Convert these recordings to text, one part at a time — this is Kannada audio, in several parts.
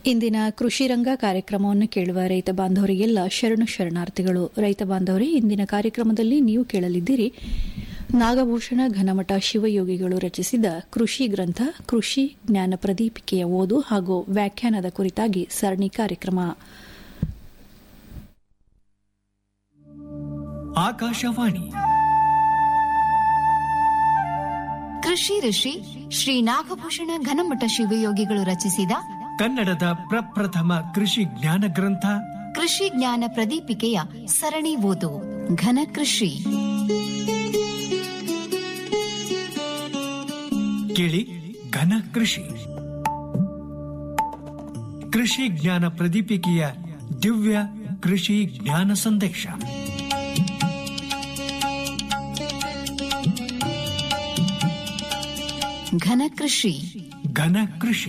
ಇಂದಿನ ಕೃಷಿ ರಂಗ ಕಾರ್ಯಕ್ರಮವನ್ನು ಕೇಳುವ ರೈತ ಬಾಂಧವರಿಗೆಲ್ಲ ಶರಣು ಶರಣಾರ್ಥಿಗಳು ರೈತ ಬಾಂಧವರೇ ಇಂದಿನ ಕಾರ್ಯಕ್ರಮದಲ್ಲಿ ನೀವು ಕೇಳಲಿದ್ದೀರಿ ನಾಗಭೂಷಣ ಘನಮಠ ಶಿವಯೋಗಿಗಳು ರಚಿಸಿದ ಕೃಷಿ ಗ್ರಂಥ ಕೃಷಿ ಜ್ಞಾನ ಪ್ರದೀಪಿಕೆಯ ಓದು ಹಾಗೂ ವ್ಯಾಖ್ಯಾನದ ಕುರಿತಾಗಿ ಸರಣಿ ಕಾರ್ಯಕ್ರಮ ಆಕಾಶವಾಣಿ ಕೃಷಿ ಋಷಿ ಶ್ರೀ ನಾಗಭೂಷಣ ಘನಮಠ ಶಿವಯೋಗಿಗಳು ರಚಿಸಿದ ಕನ್ನಡದ ಪ್ರಪ್ರಥಮ ಕೃಷಿ ಜ್ಞಾನ ಗ್ರಂಥ ಕೃಷಿ ಜ್ಞಾನ ಪ್ರದೀಪಿಕೆಯ ಸರಣಿ ಓದು ಘನ ಕೃಷಿ ಕೇಳಿ ಘನ ಕೃಷಿ ಕೃಷಿ ಜ್ಞಾನ ಪ್ರದೀಪಿಕೆಯ ದಿವ್ಯ ಕೃಷಿ ಜ್ಞಾನ ಸಂದೇಶ ಘನ ಕೃಷಿ ಘನ ಕೃಷಿ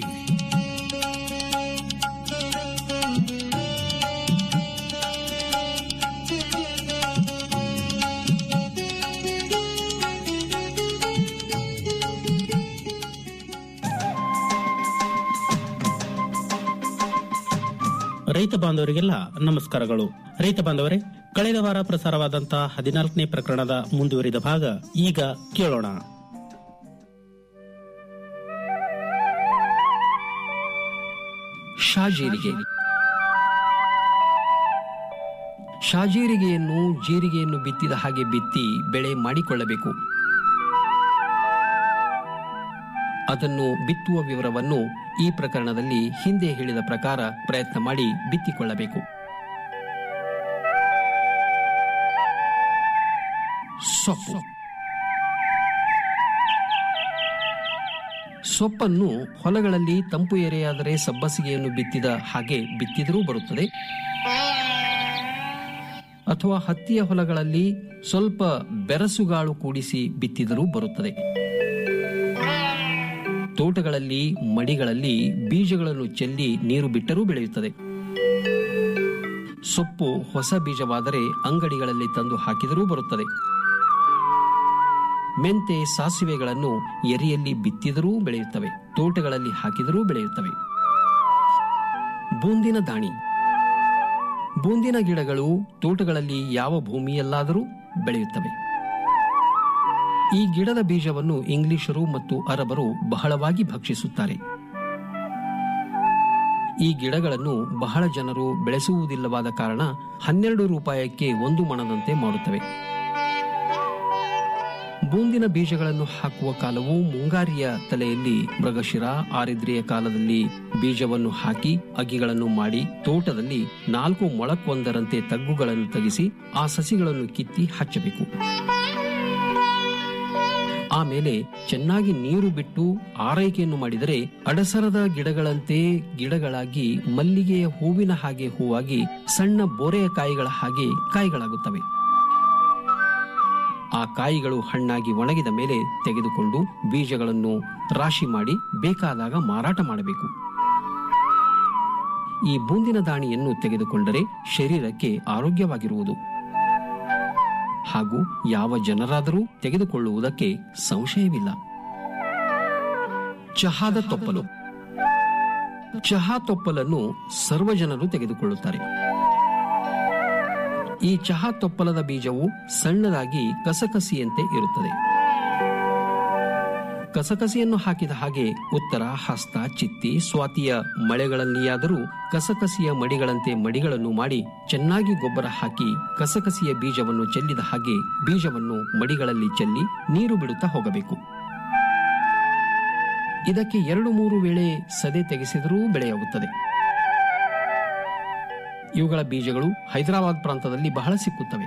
ರೈತ ಬಾಂಧವರಿಗೆಲ್ಲ ನಮಸ್ಕಾರಗಳು ರೈತ ಬಾಂಧವರೇ ಕಳೆದ ವಾರ ಪ್ರಸಾರವಾದಂತಹ ಹದಿನಾಲ್ಕನೇ ಪ್ರಕರಣದ ಮುಂದುವರಿದ ಭಾಗ ಈಗ ಕೇಳೋಣ ಶಾಜೀರಿಗೆ ಶಾಜೀರಿಗೆಯನ್ನು ಜೀರಿಗೆಯನ್ನು ಬಿತ್ತಿದ ಹಾಗೆ ಬಿತ್ತಿ ಬೆಳೆ ಮಾಡಿಕೊಳ್ಳಬೇಕು ಅದನ್ನು ಬಿತ್ತುವ ವಿವರವನ್ನು ಈ ಪ್ರಕರಣದಲ್ಲಿ ಹಿಂದೆ ಹೇಳಿದ ಪ್ರಕಾರ ಪ್ರಯತ್ನ ಮಾಡಿ ಬಿತ್ತಿಕೊಳ್ಳಬೇಕು ಸೊಪ್ಪು ಸೊಪ್ಪನ್ನು ಹೊಲಗಳಲ್ಲಿ ತಂಪು ಎರೆಯಾದರೆ ಸಬ್ಬಸಿಗೆಯನ್ನು ಬಿತ್ತಿದ ಹಾಗೆ ಬಿತ್ತಿದರೂ ಬರುತ್ತದೆ ಅಥವಾ ಹತ್ತಿಯ ಹೊಲಗಳಲ್ಲಿ ಸ್ವಲ್ಪ ಬೆರಸುಗಾಳು ಕೂಡಿಸಿ ಬಿತ್ತಿದರೂ ಬರುತ್ತದೆ ತೋಟಗಳಲ್ಲಿ ಮಡಿಗಳಲ್ಲಿ ಬೀಜಗಳನ್ನು ಚೆಲ್ಲಿ ನೀರು ಬಿಟ್ಟರೂ ಬೆಳೆಯುತ್ತದೆ ಸೊಪ್ಪು ಹೊಸ ಬೀಜವಾದರೆ ಅಂಗಡಿಗಳಲ್ಲಿ ತಂದು ಹಾಕಿದರೂ ಬರುತ್ತದೆ ಮೆಂತೆ ಸಾಸಿವೆಗಳನ್ನು ಎರಿಯಲ್ಲಿ ಬಿತ್ತಿದರೂ ಬೆಳೆಯುತ್ತವೆ ತೋಟಗಳಲ್ಲಿ ಹಾಕಿದರೂ ಬೆಳೆಯುತ್ತವೆ ಬೂಂದಿನ ದಾಣಿ ಬೂಂದಿನ ಗಿಡಗಳು ತೋಟಗಳಲ್ಲಿ ಯಾವ ಭೂಮಿಯಲ್ಲಾದರೂ ಬೆಳೆಯುತ್ತವೆ ಈ ಗಿಡದ ಬೀಜವನ್ನು ಇಂಗ್ಲಿಷರು ಮತ್ತು ಅರಬರು ಬಹಳವಾಗಿ ಭಕ್ಷಿಸುತ್ತಾರೆ ಈ ಗಿಡಗಳನ್ನು ಬಹಳ ಜನರು ಬೆಳೆಸುವುದಿಲ್ಲವಾದ ಕಾರಣ ಹನ್ನೆರಡು ರೂಪಾಯಕ್ಕೆ ಒಂದು ಮಣದಂತೆ ಮಾಡುತ್ತವೆ ಬೂಂದಿನ ಬೀಜಗಳನ್ನು ಹಾಕುವ ಕಾಲವು ಮುಂಗಾರಿಯ ತಲೆಯಲ್ಲಿ ಮೃಗಶಿರ ಆರಿದ್ರಿಯ ಕಾಲದಲ್ಲಿ ಬೀಜವನ್ನು ಹಾಕಿ ಅಗಿಗಳನ್ನು ಮಾಡಿ ತೋಟದಲ್ಲಿ ನಾಲ್ಕು ಮೊಳಕ್ಕೊಂದರಂತೆ ತಗ್ಗುಗಳನ್ನು ತೆಗೆಸಿ ಆ ಸಸಿಗಳನ್ನು ಕಿತ್ತಿ ಹಚ್ಚಬೇಕು ಆಮೇಲೆ ಚೆನ್ನಾಗಿ ನೀರು ಬಿಟ್ಟು ಆರೈಕೆಯನ್ನು ಮಾಡಿದರೆ ಅಡಸರದ ಗಿಡಗಳಂತೆ ಗಿಡಗಳಾಗಿ ಮಲ್ಲಿಗೆಯ ಹೂವಿನ ಹಾಗೆ ಹೂವಾಗಿ ಸಣ್ಣ ಬೋರೆಯ ಕಾಯಿಗಳ ಹಾಗೆ ಕಾಯಿಗಳಾಗುತ್ತವೆ ಆ ಕಾಯಿಗಳು ಹಣ್ಣಾಗಿ ಒಣಗಿದ ಮೇಲೆ ತೆಗೆದುಕೊಂಡು ಬೀಜಗಳನ್ನು ರಾಶಿ ಮಾಡಿ ಬೇಕಾದಾಗ ಮಾರಾಟ ಮಾಡಬೇಕು ಈ ಬೂಂದಿನ ದಾಣಿಯನ್ನು ತೆಗೆದುಕೊಂಡರೆ ಶರೀರಕ್ಕೆ ಆರೋಗ್ಯವಾಗಿರುವುದು ಹಾಗೂ ಯಾವ ಜನರಾದರೂ ತೆಗೆದುಕೊಳ್ಳುವುದಕ್ಕೆ ಸಂಶಯವಿಲ್ಲ ಚಹಾದ ತೊಪ್ಪಲು ಚಹಾ ತೊಪ್ಪಲನ್ನು ಸರ್ವ ಜನರು ತೆಗೆದುಕೊಳ್ಳುತ್ತಾರೆ ಈ ಚಹಾ ತೊಪ್ಪಲದ ಬೀಜವು ಸಣ್ಣದಾಗಿ ಕಸಕಸಿಯಂತೆ ಇರುತ್ತದೆ ಕಸಕಸಿಯನ್ನು ಹಾಕಿದ ಹಾಗೆ ಉತ್ತರ ಹಸ್ತ ಚಿತ್ತಿ ಸ್ವಾತಿಯ ಮಳೆಗಳಲ್ಲಿಯಾದರೂ ಕಸಕಸಿಯ ಮಡಿಗಳಂತೆ ಮಡಿಗಳನ್ನು ಮಾಡಿ ಚೆನ್ನಾಗಿ ಗೊಬ್ಬರ ಹಾಕಿ ಕಸಕಸಿಯ ಬೀಜವನ್ನು ಚೆಲ್ಲಿದ ಹಾಗೆ ಬೀಜವನ್ನು ಮಡಿಗಳಲ್ಲಿ ಚೆಲ್ಲಿ ನೀರು ಬಿಡುತ್ತಾ ಹೋಗಬೇಕು ಇದಕ್ಕೆ ಎರಡು ಮೂರು ವೇಳೆ ಸದೆ ತೆಗೆಸಿದರೂ ಬೆಳೆಯಾಗುತ್ತದೆ ಇವುಗಳ ಬೀಜಗಳು ಹೈದರಾಬಾದ್ ಪ್ರಾಂತದಲ್ಲಿ ಬಹಳ ಸಿಕ್ಕುತ್ತವೆ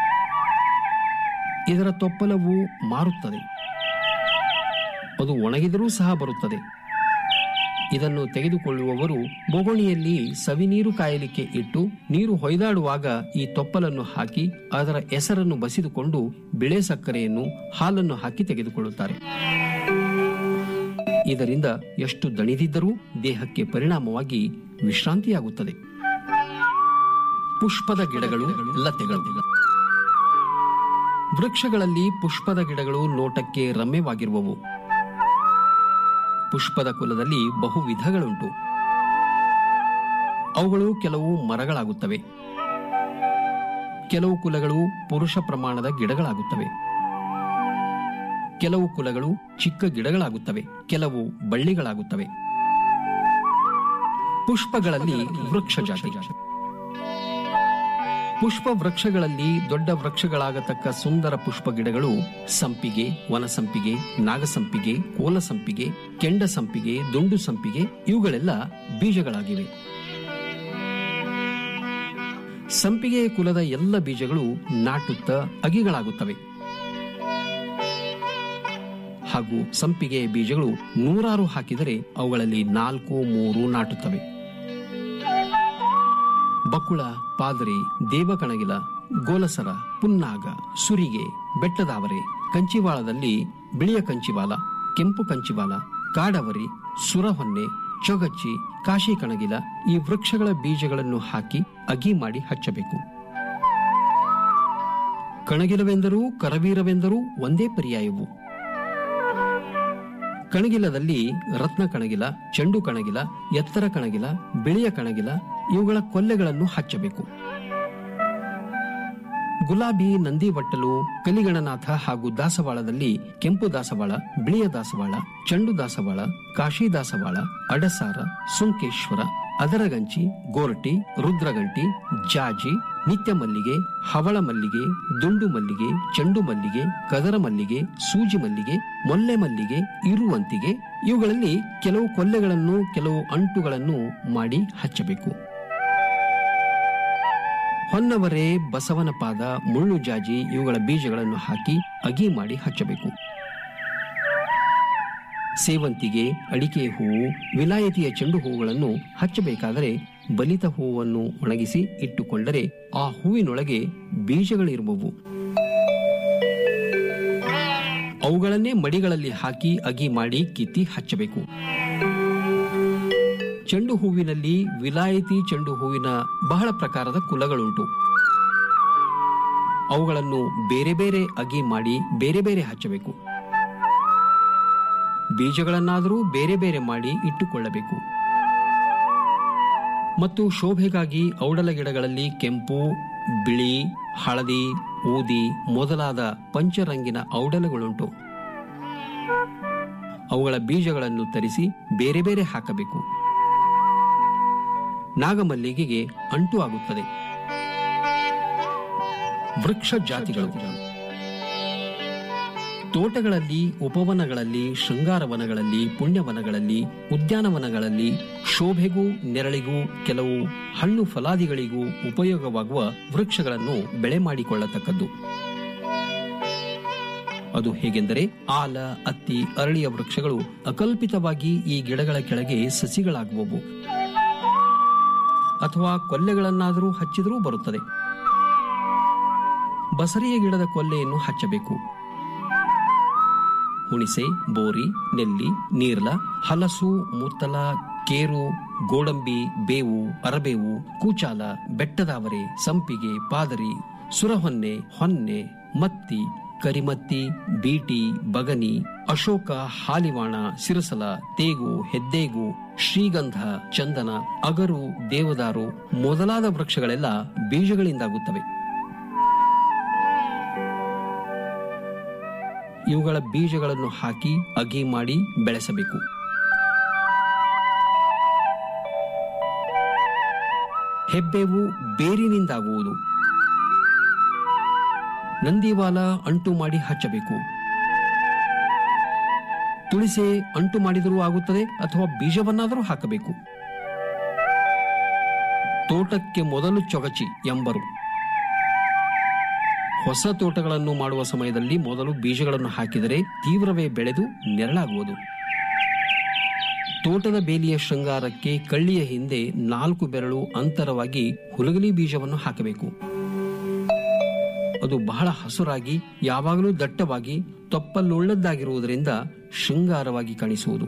ಇದರ ತೊಪ್ಪಲವು ಮಾರುತ್ತದೆ ಅದು ಒಣಗಿದರೂ ಸಹ ಬರುತ್ತದೆ ಇದನ್ನು ತೆಗೆದುಕೊಳ್ಳುವವರು ಬೊಗೋಣಿಯಲ್ಲಿ ಸವಿನೀರು ಕಾಯಲಿಕ್ಕೆ ಇಟ್ಟು ನೀರು ಹೊಯ್ದಾಡುವಾಗ ಈ ತೊಪ್ಪಲನ್ನು ಹಾಕಿ ಅದರ ಹೆಸರನ್ನು ಬಸಿದುಕೊಂಡು ಬಿಳೆ ಸಕ್ಕರೆಯನ್ನು ಹಾಲನ್ನು ಹಾಕಿ ತೆಗೆದುಕೊಳ್ಳುತ್ತಾರೆ ಇದರಿಂದ ಎಷ್ಟು ದಣಿದಿದ್ದರೂ ದೇಹಕ್ಕೆ ಪರಿಣಾಮವಾಗಿ ವಿಶ್ರಾಂತಿಯಾಗುತ್ತದೆ ಪುಷ್ಪದ ಗಿಡಗಳು ಲತೆಗಳು ವೃಕ್ಷಗಳಲ್ಲಿ ಪುಷ್ಪದ ಗಿಡಗಳು ನೋಟಕ್ಕೆ ರಮ್ಯವಾಗಿರುವವು ಪುಷ್ಪದ ಕುಲದಲ್ಲಿ ಬಹು ವಿಧಗಳುಂಟು ಅವುಗಳು ಕೆಲವು ಮರಗಳಾಗುತ್ತವೆ ಕೆಲವು ಕುಲಗಳು ಪುರುಷ ಪ್ರಮಾಣದ ಗಿಡಗಳಾಗುತ್ತವೆ ಕೆಲವು ಕುಲಗಳು ಚಿಕ್ಕ ಗಿಡಗಳಾಗುತ್ತವೆ ಕೆಲವು ಬಳ್ಳಿಗಳಾಗುತ್ತವೆ ಪುಷ್ಪಗಳಲ್ಲಿ ವೃಕ್ಷ ಜಾತಿ ಪುಷ್ಪ ವೃಕ್ಷಗಳಲ್ಲಿ ದೊಡ್ಡ ವೃಕ್ಷಗಳಾಗತಕ್ಕ ಸುಂದರ ಪುಷ್ಪ ಗಿಡಗಳು ಸಂಪಿಗೆ ವನಸಂಪಿಗೆ ನಾಗಸಂಪಿಗೆ ಕೋಲಸಂಪಿಗೆ ಕೆಂಡ ಸಂಪಿಗೆ ದುಂಡು ಸಂಪಿಗೆ ಇವುಗಳೆಲ್ಲ ಬೀಜಗಳಾಗಿವೆ ಸಂಪಿಗೆಯ ಕುಲದ ಎಲ್ಲ ಬೀಜಗಳು ನಾಟುತ್ತ ಅಗಿಗಳಾಗುತ್ತವೆ ಹಾಗೂ ಸಂಪಿಗೆಯ ಬೀಜಗಳು ನೂರಾರು ಹಾಕಿದರೆ ಅವುಗಳಲ್ಲಿ ನಾಲ್ಕು ಮೂರು ನಾಟುತ್ತವೆ ಬಕುಳ ಪಾದರಿ ದೇವಕಣಗಿಲ ಗೋಲಸರ ಪುನ್ನಾಗ ಸುರಿಗೆ ಬೆಟ್ಟದಾವರೆ ಕಂಚಿವಾಳದಲ್ಲಿ ಬಿಳಿಯ ಕಂಚಿವಾಲ ಕೆಂಪು ಕಂಚಿವಾಲ ಕಾಡವರಿ ಸುರಹೊನ್ನೆ ಚೊಗಚ್ಚಿ ಕಾಶಿ ಕಣಗಿಲ ಈ ವೃಕ್ಷಗಳ ಬೀಜಗಳನ್ನು ಹಾಕಿ ಅಗಿ ಮಾಡಿ ಹಚ್ಚಬೇಕು ಕಣಗಿಲವೆಂದರೂ ಕರವೀರವೆಂದರೂ ಒಂದೇ ಪರ್ಯಾಯವು ಕಣಗಿಲದಲ್ಲಿ ರತ್ನ ಕಣಗಿಲ ಚೆಂಡು ಕಣಗಿಲ ಎತ್ತರ ಕಣಗಿಲ ಬಿಳಿಯ ಕಣಗಿಲ ಇವುಗಳ ಕೊಲ್ಲೆಗಳನ್ನು ಹಚ್ಚಬೇಕು ಗುಲಾಬಿ ನಂದಿವಟ್ಟಲು ಕಲಿಗಣನಾಥ ಹಾಗೂ ದಾಸವಾಳದಲ್ಲಿ ಕೆಂಪು ದಾಸವಾಳ ಬಿಳಿಯ ದಾಸವಾಳ ಚೆಂಡು ದಾಸವಾಳ ಕಾಶಿ ದಾಸವಾಳ ಅಡಸಾರ ಸುಂಕೇಶ್ವರ ಅದರಗಂಚಿ ಗೋರಟಿ ರುದ್ರಗಂಟಿ ಜಾಜಿ ನಿತ್ಯ ಮಲ್ಲಿಗೆ ಹವಳ ಮಲ್ಲಿಗೆ ದುಂಡು ಮಲ್ಲಿಗೆ ಚೆಂಡು ಮಲ್ಲಿಗೆ ಕದರ ಮಲ್ಲಿಗೆ ಸೂಜಿ ಮಲ್ಲಿಗೆ ಮೊಲ್ಲೆ ಮಲ್ಲಿಗೆ ಇರುವಂತಿಗೆ ಇವುಗಳಲ್ಲಿ ಕೆಲವು ಕೊಲ್ಲೆಗಳನ್ನು ಕೆಲವು ಅಂಟುಗಳನ್ನು ಮಾಡಿ ಹಚ್ಚಬೇಕು ಹೊನ್ನವರೆ ಬಸವನ ಪಾದ ಮುಳ್ಳು ಜಾಜಿ ಇವುಗಳ ಬೀಜಗಳನ್ನು ಹಾಕಿ ಅಗಿ ಮಾಡಿ ಹಚ್ಚಬೇಕು ಸೇವಂತಿಗೆ ಅಡಿಕೆ ಹೂವು ವಿಲಾಯತಿಯ ಚೆಂಡು ಹೂವುಗಳನ್ನು ಹಚ್ಚಬೇಕಾದರೆ ಬಲಿತ ಹೂವನ್ನು ಒಣಗಿಸಿ ಇಟ್ಟುಕೊಂಡರೆ ಆ ಹೂವಿನೊಳಗೆ ಬೀಜಗಳಿರುವವು ಅವುಗಳನ್ನೇ ಮಡಿಗಳಲ್ಲಿ ಹಾಕಿ ಅಗಿ ಮಾಡಿ ಕಿತ್ತಿ ಹಚ್ಚಬೇಕು ಚೆಂಡು ಹೂವಿನಲ್ಲಿ ವಿಲಾಯತಿ ಚೆಂಡು ಹೂವಿನ ಬಹಳ ಪ್ರಕಾರದ ಕುಲಗಳುಂಟು ಅವುಗಳನ್ನು ಬೇರೆ ಬೇರೆ ಅಗಿ ಮಾಡಿ ಬೇರೆ ಬೇರೆ ಹಚ್ಚಬೇಕು ಬೀಜಗಳನ್ನಾದರೂ ಬೇರೆ ಬೇರೆ ಮಾಡಿ ಇಟ್ಟುಕೊಳ್ಳಬೇಕು ಮತ್ತು ಶೋಭೆಗಾಗಿ ಔಡಲ ಗಿಡಗಳಲ್ಲಿ ಕೆಂಪು ಬಿಳಿ ಹಳದಿ ಊದಿ ಮೊದಲಾದ ಪಂಚರಂಗಿನ ಔಡಲಗಳುಂಟು ಅವುಗಳ ಬೀಜಗಳನ್ನು ತರಿಸಿ ಬೇರೆ ಬೇರೆ ಹಾಕಬೇಕು ನಾಗಮಲ್ಲಿಗೆಗೆ ಅಂಟು ಆಗುತ್ತದೆ ವೃಕ್ಷ ಜಾತಿಗಳು ತೋಟಗಳಲ್ಲಿ ಉಪವನಗಳಲ್ಲಿ ಶೃಂಗಾರವನಗಳಲ್ಲಿ ಪುಣ್ಯವನಗಳಲ್ಲಿ ಉದ್ಯಾನವನಗಳಲ್ಲಿ ಶೋಭೆಗೂ ನೆರಳಿಗೂ ಕೆಲವು ಹಣ್ಣು ಫಲಾದಿಗಳಿಗೂ ಉಪಯೋಗವಾಗುವ ವೃಕ್ಷಗಳನ್ನು ಬೆಳೆ ಮಾಡಿಕೊಳ್ಳತಕ್ಕದ್ದು ಅದು ಹೇಗೆಂದರೆ ಆಲ ಅತ್ತಿ ಅರಳಿಯ ವೃಕ್ಷಗಳು ಅಕಲ್ಪಿತವಾಗಿ ಈ ಗಿಡಗಳ ಕೆಳಗೆ ಸಸಿಗಳಾಗುವವು ಅಥವಾ ಕೊಲ್ಲೆಗಳನ್ನಾದರೂ ಹಚ್ಚಿದರೂ ಬರುತ್ತದೆ ಬಸರೆಯ ಗಿಡದ ಕೊಲ್ಲೆಯನ್ನು ಹಚ್ಚಬೇಕು ಹುಣಿಸೆ ಬೋರಿ ನೆಲ್ಲಿ ನೀರ್ಲ ಹಲಸು ಮುತ್ತಲ ಕೇರು ಗೋಡಂಬಿ ಬೇವು ಅರಬೇವು ಕೂಚಾಲ ಬೆಟ್ಟದಾವರೆ ಸಂಪಿಗೆ ಪಾದರಿ ಸುರಹೊನ್ನೆ ಹೊನ್ನೆ ಮತ್ತಿ ಕರಿಮತ್ತಿ ಬೀಟಿ ಬಗನಿ ಅಶೋಕ ಹಾಲಿವಾಣ ಸಿರಸಲ ತೇಗು ಹೆದ್ದೇಗು ಶ್ರೀಗಂಧ ಚಂದನ ಅಗರು ದೇವದಾರು ಮೊದಲಾದ ವೃಕ್ಷಗಳೆಲ್ಲ ಬೀಜಗಳಿಂದಾಗುತ್ತವೆ ಇವುಗಳ ಬೀಜಗಳನ್ನು ಹಾಕಿ ಅಗಿ ಮಾಡಿ ಬೆಳೆಸಬೇಕು ಹೆಬ್ಬೇವು ಬೇರಿನಿಂದಾಗುವುದು ನಂದಿವಾಲ ಅಂಟು ಮಾಡಿ ಹಚ್ಚಬೇಕು ತುಳಸೆ ಅಂಟು ಮಾಡಿದರೂ ಆಗುತ್ತದೆ ಅಥವಾ ಬೀಜವನ್ನಾದರೂ ಹಾಕಬೇಕು ತೋಟಕ್ಕೆ ಮೊದಲು ಚೊಗಚಿ ಎಂಬರು ಹೊಸ ತೋಟಗಳನ್ನು ಮಾಡುವ ಸಮಯದಲ್ಲಿ ಮೊದಲು ಬೀಜಗಳನ್ನು ಹಾಕಿದರೆ ತೀವ್ರವೇ ಬೆಳೆದು ನೆರಳಾಗುವುದು ತೋಟದ ಬೇಲಿಯ ಶೃಂಗಾರಕ್ಕೆ ಕಳ್ಳಿಯ ಹಿಂದೆ ನಾಲ್ಕು ಬೆರಳು ಅಂತರವಾಗಿ ಹುಲಗಲಿ ಬೀಜವನ್ನು ಹಾಕಬೇಕು ಅದು ಬಹಳ ಹಸುರಾಗಿ ಯಾವಾಗಲೂ ದಟ್ಟವಾಗಿ ತೊಪ್ಪಲುಳ್ಳದ್ದಾಗಿರುವುದರಿಂದ ಶೃಂಗಾರವಾಗಿ ಕಾಣಿಸುವುದು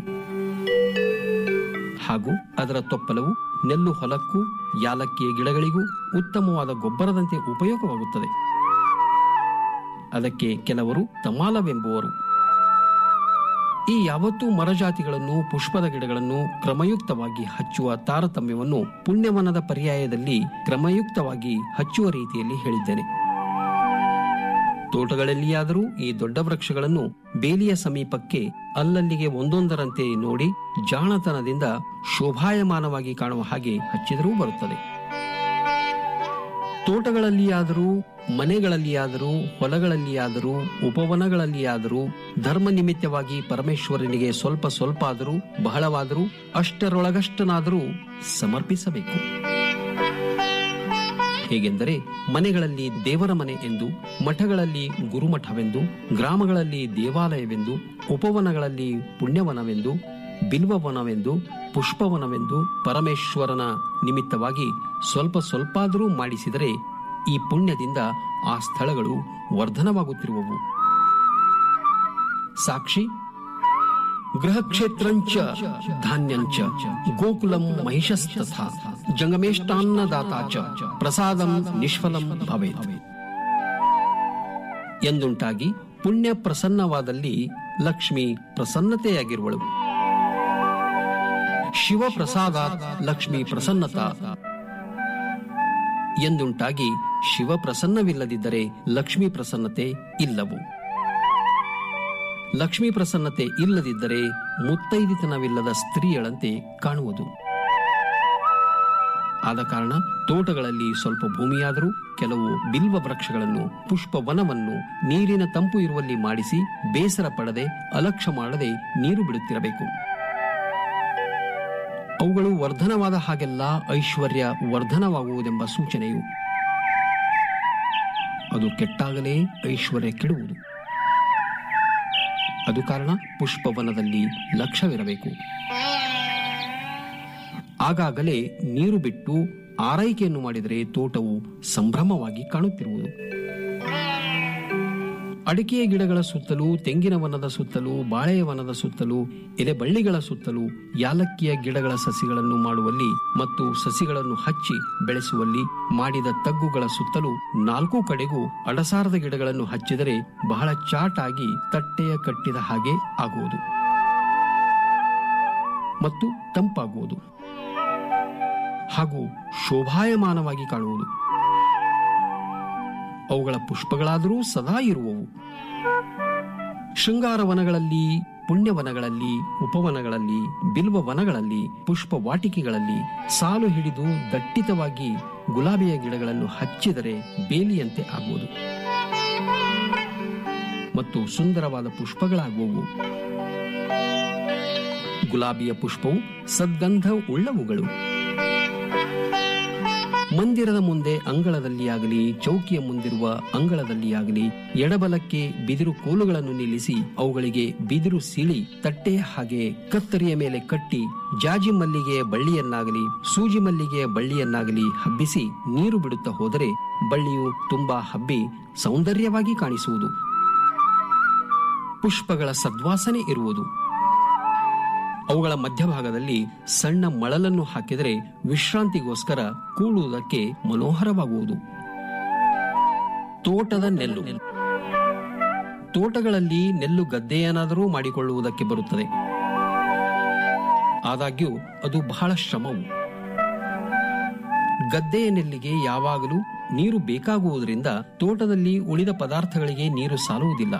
ಹಾಗೂ ಅದರ ತೊಪ್ಪಲವು ನೆಲ್ಲು ಹೊಲಕ್ಕೂ ಯಾಲಕ್ಕಿಯ ಗಿಡಗಳಿಗೂ ಉತ್ತಮವಾದ ಗೊಬ್ಬರದಂತೆ ಉಪಯೋಗವಾಗುತ್ತದೆ ಅದಕ್ಕೆ ಕೆಲವರು ತಮಾಲವೆಂಬುವರು ಈ ಯಾವತ್ತೂ ಮರಜಾತಿಗಳನ್ನು ಪುಷ್ಪದ ಗಿಡಗಳನ್ನು ಕ್ರಮಯುಕ್ತವಾಗಿ ಹಚ್ಚುವ ತಾರತಮ್ಯವನ್ನು ಪುಣ್ಯವನದ ಪರ್ಯಾಯದಲ್ಲಿ ಕ್ರಮಯುಕ್ತವಾಗಿ ಹಚ್ಚುವ ರೀತಿಯಲ್ಲಿ ಹೇಳಿದ್ದೇನೆ ತೋಟಗಳಲ್ಲಿಯಾದರೂ ಈ ದೊಡ್ಡ ವೃಕ್ಷಗಳನ್ನು ಬೇಲಿಯ ಸಮೀಪಕ್ಕೆ ಅಲ್ಲಲ್ಲಿಗೆ ಒಂದೊಂದರಂತೆ ನೋಡಿ ಜಾಣತನದಿಂದ ಶೋಭಾಯಮಾನವಾಗಿ ಕಾಣುವ ಹಾಗೆ ಹಚ್ಚಿದರೂ ಬರುತ್ತದೆ ತೋಟಗಳಲ್ಲಿಯಾದರೂ ಮನೆಗಳಲ್ಲಿಯಾದರೂ ಹೊಲಗಳಲ್ಲಿಯಾದರೂ ಉಪವನಗಳಲ್ಲಿಯಾದರೂ ಧರ್ಮ ನಿಮಿತ್ತವಾಗಿ ಪರಮೇಶ್ವರನಿಗೆ ಸ್ವಲ್ಪ ಸ್ವಲ್ಪ ಆದರೂ ಬಹಳವಾದರೂ ಅಷ್ಟರೊಳಗಷ್ಟನಾದರೂ ಸಮರ್ಪಿಸಬೇಕು ಹೇಗೆಂದರೆ ಮನೆಗಳಲ್ಲಿ ದೇವರ ಮನೆ ಎಂದು ಮಠಗಳಲ್ಲಿ ಗುರುಮಠವೆಂದು ಗ್ರಾಮಗಳಲ್ಲಿ ದೇವಾಲಯವೆಂದು ಉಪವನಗಳಲ್ಲಿ ಪುಣ್ಯವನವೆಂದು ಬಿಲ್ವವನವೆಂದು ಪುಷ್ಪವನವೆಂದು ಪರಮೇಶ್ವರನ ನಿಮಿತ್ತವಾಗಿ ಸ್ವಲ್ಪ ಸ್ವಲ್ಪಾದರೂ ಮಾಡಿಸಿದರೆ ಈ ಪುಣ್ಯದಿಂದ ಆ ಸ್ಥಳಗಳು ವರ್ಧನವಾಗುತ್ತಿರುವವು ಸಾಕ್ಷಿ ಗೃಹಕ್ಷೇತ್ರಂಚ ಧಾನ್ಯಂಚ ಗೋಕುಲಂ ಮಹಿಷಸ್ತಥಾ ಜಂಗಮೇಷ್ಟಾನ್ನದಾತಾ ಚ ಪ್ರಸಾದಂ ನಿಷ್ಫಲಂ ಭವೇತ್ ಎಂದುಂಟಾಗಿ ಪುಣ್ಯ ಪ್ರಸನ್ನವಾದಲ್ಲಿ ಲಕ್ಷ್ಮಿ ಪ್ರಸನ್ನತೆಯಾಗಿರುವಳು ಶಿವ ಪ್ರಸಾದಾತ್ ಲಕ್ಷ್ಮಿ ಪ್ರಸನ್ನತಾ ಎಂದುಂಟಾಗಿ ಶಿವ ಪ್ರಸನ್ನವಿಲ್ಲದಿದ್ದರೆ ಲಕ್ಷ್ಮಿ ಪ್ರಸನ್ನತೆ ಇಲ್ಲವು ಲಕ್ಷ್ಮೀ ಪ್ರಸನ್ನತೆ ಇಲ್ಲದಿದ್ದರೆ ಮುತ್ತೈದಿತನವಿಲ್ಲದ ಸ್ತ್ರೀಯಳಂತೆ ಕಾಣುವುದು ಆದ ಕಾರಣ ತೋಟಗಳಲ್ಲಿ ಸ್ವಲ್ಪ ಭೂಮಿಯಾದರೂ ಕೆಲವು ಬಿಲ್ವ ವೃಕ್ಷಗಳನ್ನು ಪುಷ್ಪವನವನ್ನು ನೀರಿನ ತಂಪು ಇರುವಲ್ಲಿ ಮಾಡಿಸಿ ಬೇಸರ ಪಡದೆ ಅಲಕ್ಷ್ಯ ಮಾಡದೆ ನೀರು ಬಿಡುತ್ತಿರಬೇಕು ಅವುಗಳು ವರ್ಧನವಾದ ಹಾಗೆಲ್ಲ ಐಶ್ವರ್ಯ ವರ್ಧನವಾಗುವುದೆಂಬ ಸೂಚನೆಯು ಅದು ಕೆಟ್ಟಾಗಲೇ ಐಶ್ವರ್ಯ ಕೆಡುವುದು ಅದು ಕಾರಣ ಪುಷ್ಪವನದಲ್ಲಿ ಲಕ್ಷ್ಯವಿರಬೇಕು ಆಗಾಗಲೇ ನೀರು ಬಿಟ್ಟು ಆರೈಕೆಯನ್ನು ಮಾಡಿದರೆ ತೋಟವು ಸಂಭ್ರಮವಾಗಿ ಕಾಣುತ್ತಿರುವುದು ಅಡಿಕೆಯ ಗಿಡಗಳ ಸುತ್ತಲೂ ತೆಂಗಿನ ವನದ ಸುತ್ತಲೂ ಬಾಳೆಯ ವನದ ಸುತ್ತಲೂ ಎಲೆಬಳ್ಳಿಗಳ ಸುತ್ತಲೂ ಯಾಲಕ್ಕಿಯ ಗಿಡಗಳ ಸಸಿಗಳನ್ನು ಮಾಡುವಲ್ಲಿ ಮತ್ತು ಸಸಿಗಳನ್ನು ಹಚ್ಚಿ ಬೆಳೆಸುವಲ್ಲಿ ಮಾಡಿದ ತಗ್ಗುಗಳ ಸುತ್ತಲೂ ನಾಲ್ಕು ಕಡೆಗೂ ಅಡಸಾರದ ಗಿಡಗಳನ್ನು ಹಚ್ಚಿದರೆ ಬಹಳ ಚಾಟಾಗಿ ತಟ್ಟೆಯ ಕಟ್ಟಿದ ಹಾಗೆ ಆಗುವುದು ಮತ್ತು ತಂಪಾಗುವುದು ಹಾಗೂ ಶೋಭಾಯಮಾನವಾಗಿ ಕಾಣುವುದು ಅವುಗಳ ಪುಷ್ಪಗಳಾದರೂ ಸದಾ ಇರುವವು ಶೃಂಗಾರವನಗಳಲ್ಲಿ ಪುಣ್ಯವನಗಳಲ್ಲಿ ಉಪವನಗಳಲ್ಲಿ ಬಿಲ್ವ ವನಗಳಲ್ಲಿ ಪುಷ್ಪ ವಾಟಿಕೆಗಳಲ್ಲಿ ಸಾಲು ಹಿಡಿದು ದಟ್ಟಿತವಾಗಿ ಗುಲಾಬಿಯ ಗಿಡಗಳನ್ನು ಹಚ್ಚಿದರೆ ಬೇಲಿಯಂತೆ ಆಗುವುದು ಮತ್ತು ಸುಂದರವಾದ ಪುಷ್ಪಗಳಾಗುವವು ಗುಲಾಬಿಯ ಪುಷ್ಪವು ಸದ್ಗಂಧ ಉಳ್ಳವುಗಳು ಮಂದಿರದ ಮುಂದೆ ಅಂಗಳದಲ್ಲಿಯಾಗಲಿ ಚೌಕಿಯ ಮುಂದಿರುವ ಅಂಗಳದಲ್ಲಿಯಾಗಲಿ ಎಡಬಲಕ್ಕೆ ಬಿದಿರು ಕೋಲುಗಳನ್ನು ನಿಲ್ಲಿಸಿ ಅವುಗಳಿಗೆ ಬಿದಿರು ಸೀಳಿ ತಟ್ಟೆಯ ಹಾಗೆ ಕತ್ತರಿಯ ಮೇಲೆ ಕಟ್ಟಿ ಜಾಜಿ ಮಲ್ಲಿಗೆಯ ಬಳ್ಳಿಯನ್ನಾಗಲಿ ಸೂಜಿ ಮಲ್ಲಿಗೆಯ ಬಳ್ಳಿಯನ್ನಾಗಲಿ ಹಬ್ಬಿಸಿ ನೀರು ಬಿಡುತ್ತಾ ಹೋದರೆ ಬಳ್ಳಿಯು ತುಂಬಾ ಹಬ್ಬಿ ಸೌಂದರ್ಯವಾಗಿ ಕಾಣಿಸುವುದು ಪುಷ್ಪಗಳ ಸದ್ವಾಸನೆ ಇರುವುದು ಅವುಗಳ ಮಧ್ಯಭಾಗದಲ್ಲಿ ಸಣ್ಣ ಮಳಲನ್ನು ಹಾಕಿದರೆ ವಿಶ್ರಾಂತಿಗೋಸ್ಕರ ಕೂಡುವುದಕ್ಕೆ ಮನೋಹರವಾಗುವುದು ತೋಟದ ನೆಲ್ಲು ತೋಟಗಳಲ್ಲಿ ನೆಲ್ಲು ಗದ್ದೆಯನ್ನಾದರೂ ಮಾಡಿಕೊಳ್ಳುವುದಕ್ಕೆ ಬರುತ್ತದೆ ಆದಾಗ್ಯೂ ಅದು ಬಹಳ ಶ್ರಮವು ಗದ್ದೆಯ ನೆಲ್ಲಿಗೆ ಯಾವಾಗಲೂ ನೀರು ಬೇಕಾಗುವುದರಿಂದ ತೋಟದಲ್ಲಿ ಉಳಿದ ಪದಾರ್ಥಗಳಿಗೆ ನೀರು ಸಾಲುವುದಿಲ್ಲ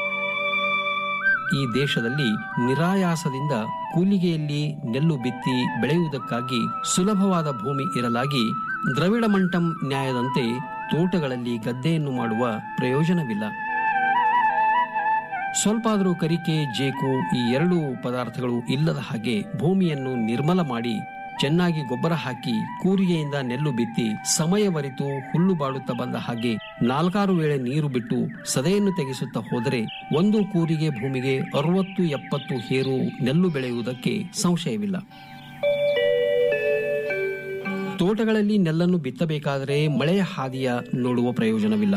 ಈ ದೇಶದಲ್ಲಿ ನಿರಾಯಾಸದಿಂದ ಕೂಲಿಗೆಯಲ್ಲಿ ನೆಲ್ಲು ಬಿತ್ತಿ ಬೆಳೆಯುವುದಕ್ಕಾಗಿ ಸುಲಭವಾದ ಭೂಮಿ ಇರಲಾಗಿ ದ್ರವಿಡ ಮಂಟಂ ನ್ಯಾಯದಂತೆ ತೋಟಗಳಲ್ಲಿ ಗದ್ದೆಯನ್ನು ಮಾಡುವ ಪ್ರಯೋಜನವಿಲ್ಲ ಸ್ವಲ್ಪ ಆದರೂ ಕರಿಕೆ ಜೇಕು ಈ ಎರಡು ಪದಾರ್ಥಗಳು ಇಲ್ಲದ ಹಾಗೆ ಭೂಮಿಯನ್ನು ನಿರ್ಮಲ ಮಾಡಿ ಚೆನ್ನಾಗಿ ಗೊಬ್ಬರ ಹಾಕಿ ಕೂರಿಗೆಯಿಂದ ನೆಲ್ಲು ಬಿತ್ತಿ ಸಮಯವರಿತು ಹುಲ್ಲು ಬಾಡುತ್ತಾ ಬಂದ ಹಾಗೆ ನಾಲ್ಕಾರು ವೇಳೆ ನೀರು ಬಿಟ್ಟು ಸದೆಯನ್ನು ತೆಗೆಸುತ್ತಾ ಹೋದರೆ ಒಂದು ಕೂರಿಗೆ ಭೂಮಿಗೆ ಅರವತ್ತು ಎಪ್ಪತ್ತು ಹೇರು ನೆಲ್ಲು ಬೆಳೆಯುವುದಕ್ಕೆ ಸಂಶಯವಿಲ್ಲ ತೋಟಗಳಲ್ಲಿ ನೆಲ್ಲನ್ನು ಬಿತ್ತಬೇಕಾದರೆ ಮಳೆಯ ಹಾದಿಯ ನೋಡುವ ಪ್ರಯೋಜನವಿಲ್ಲ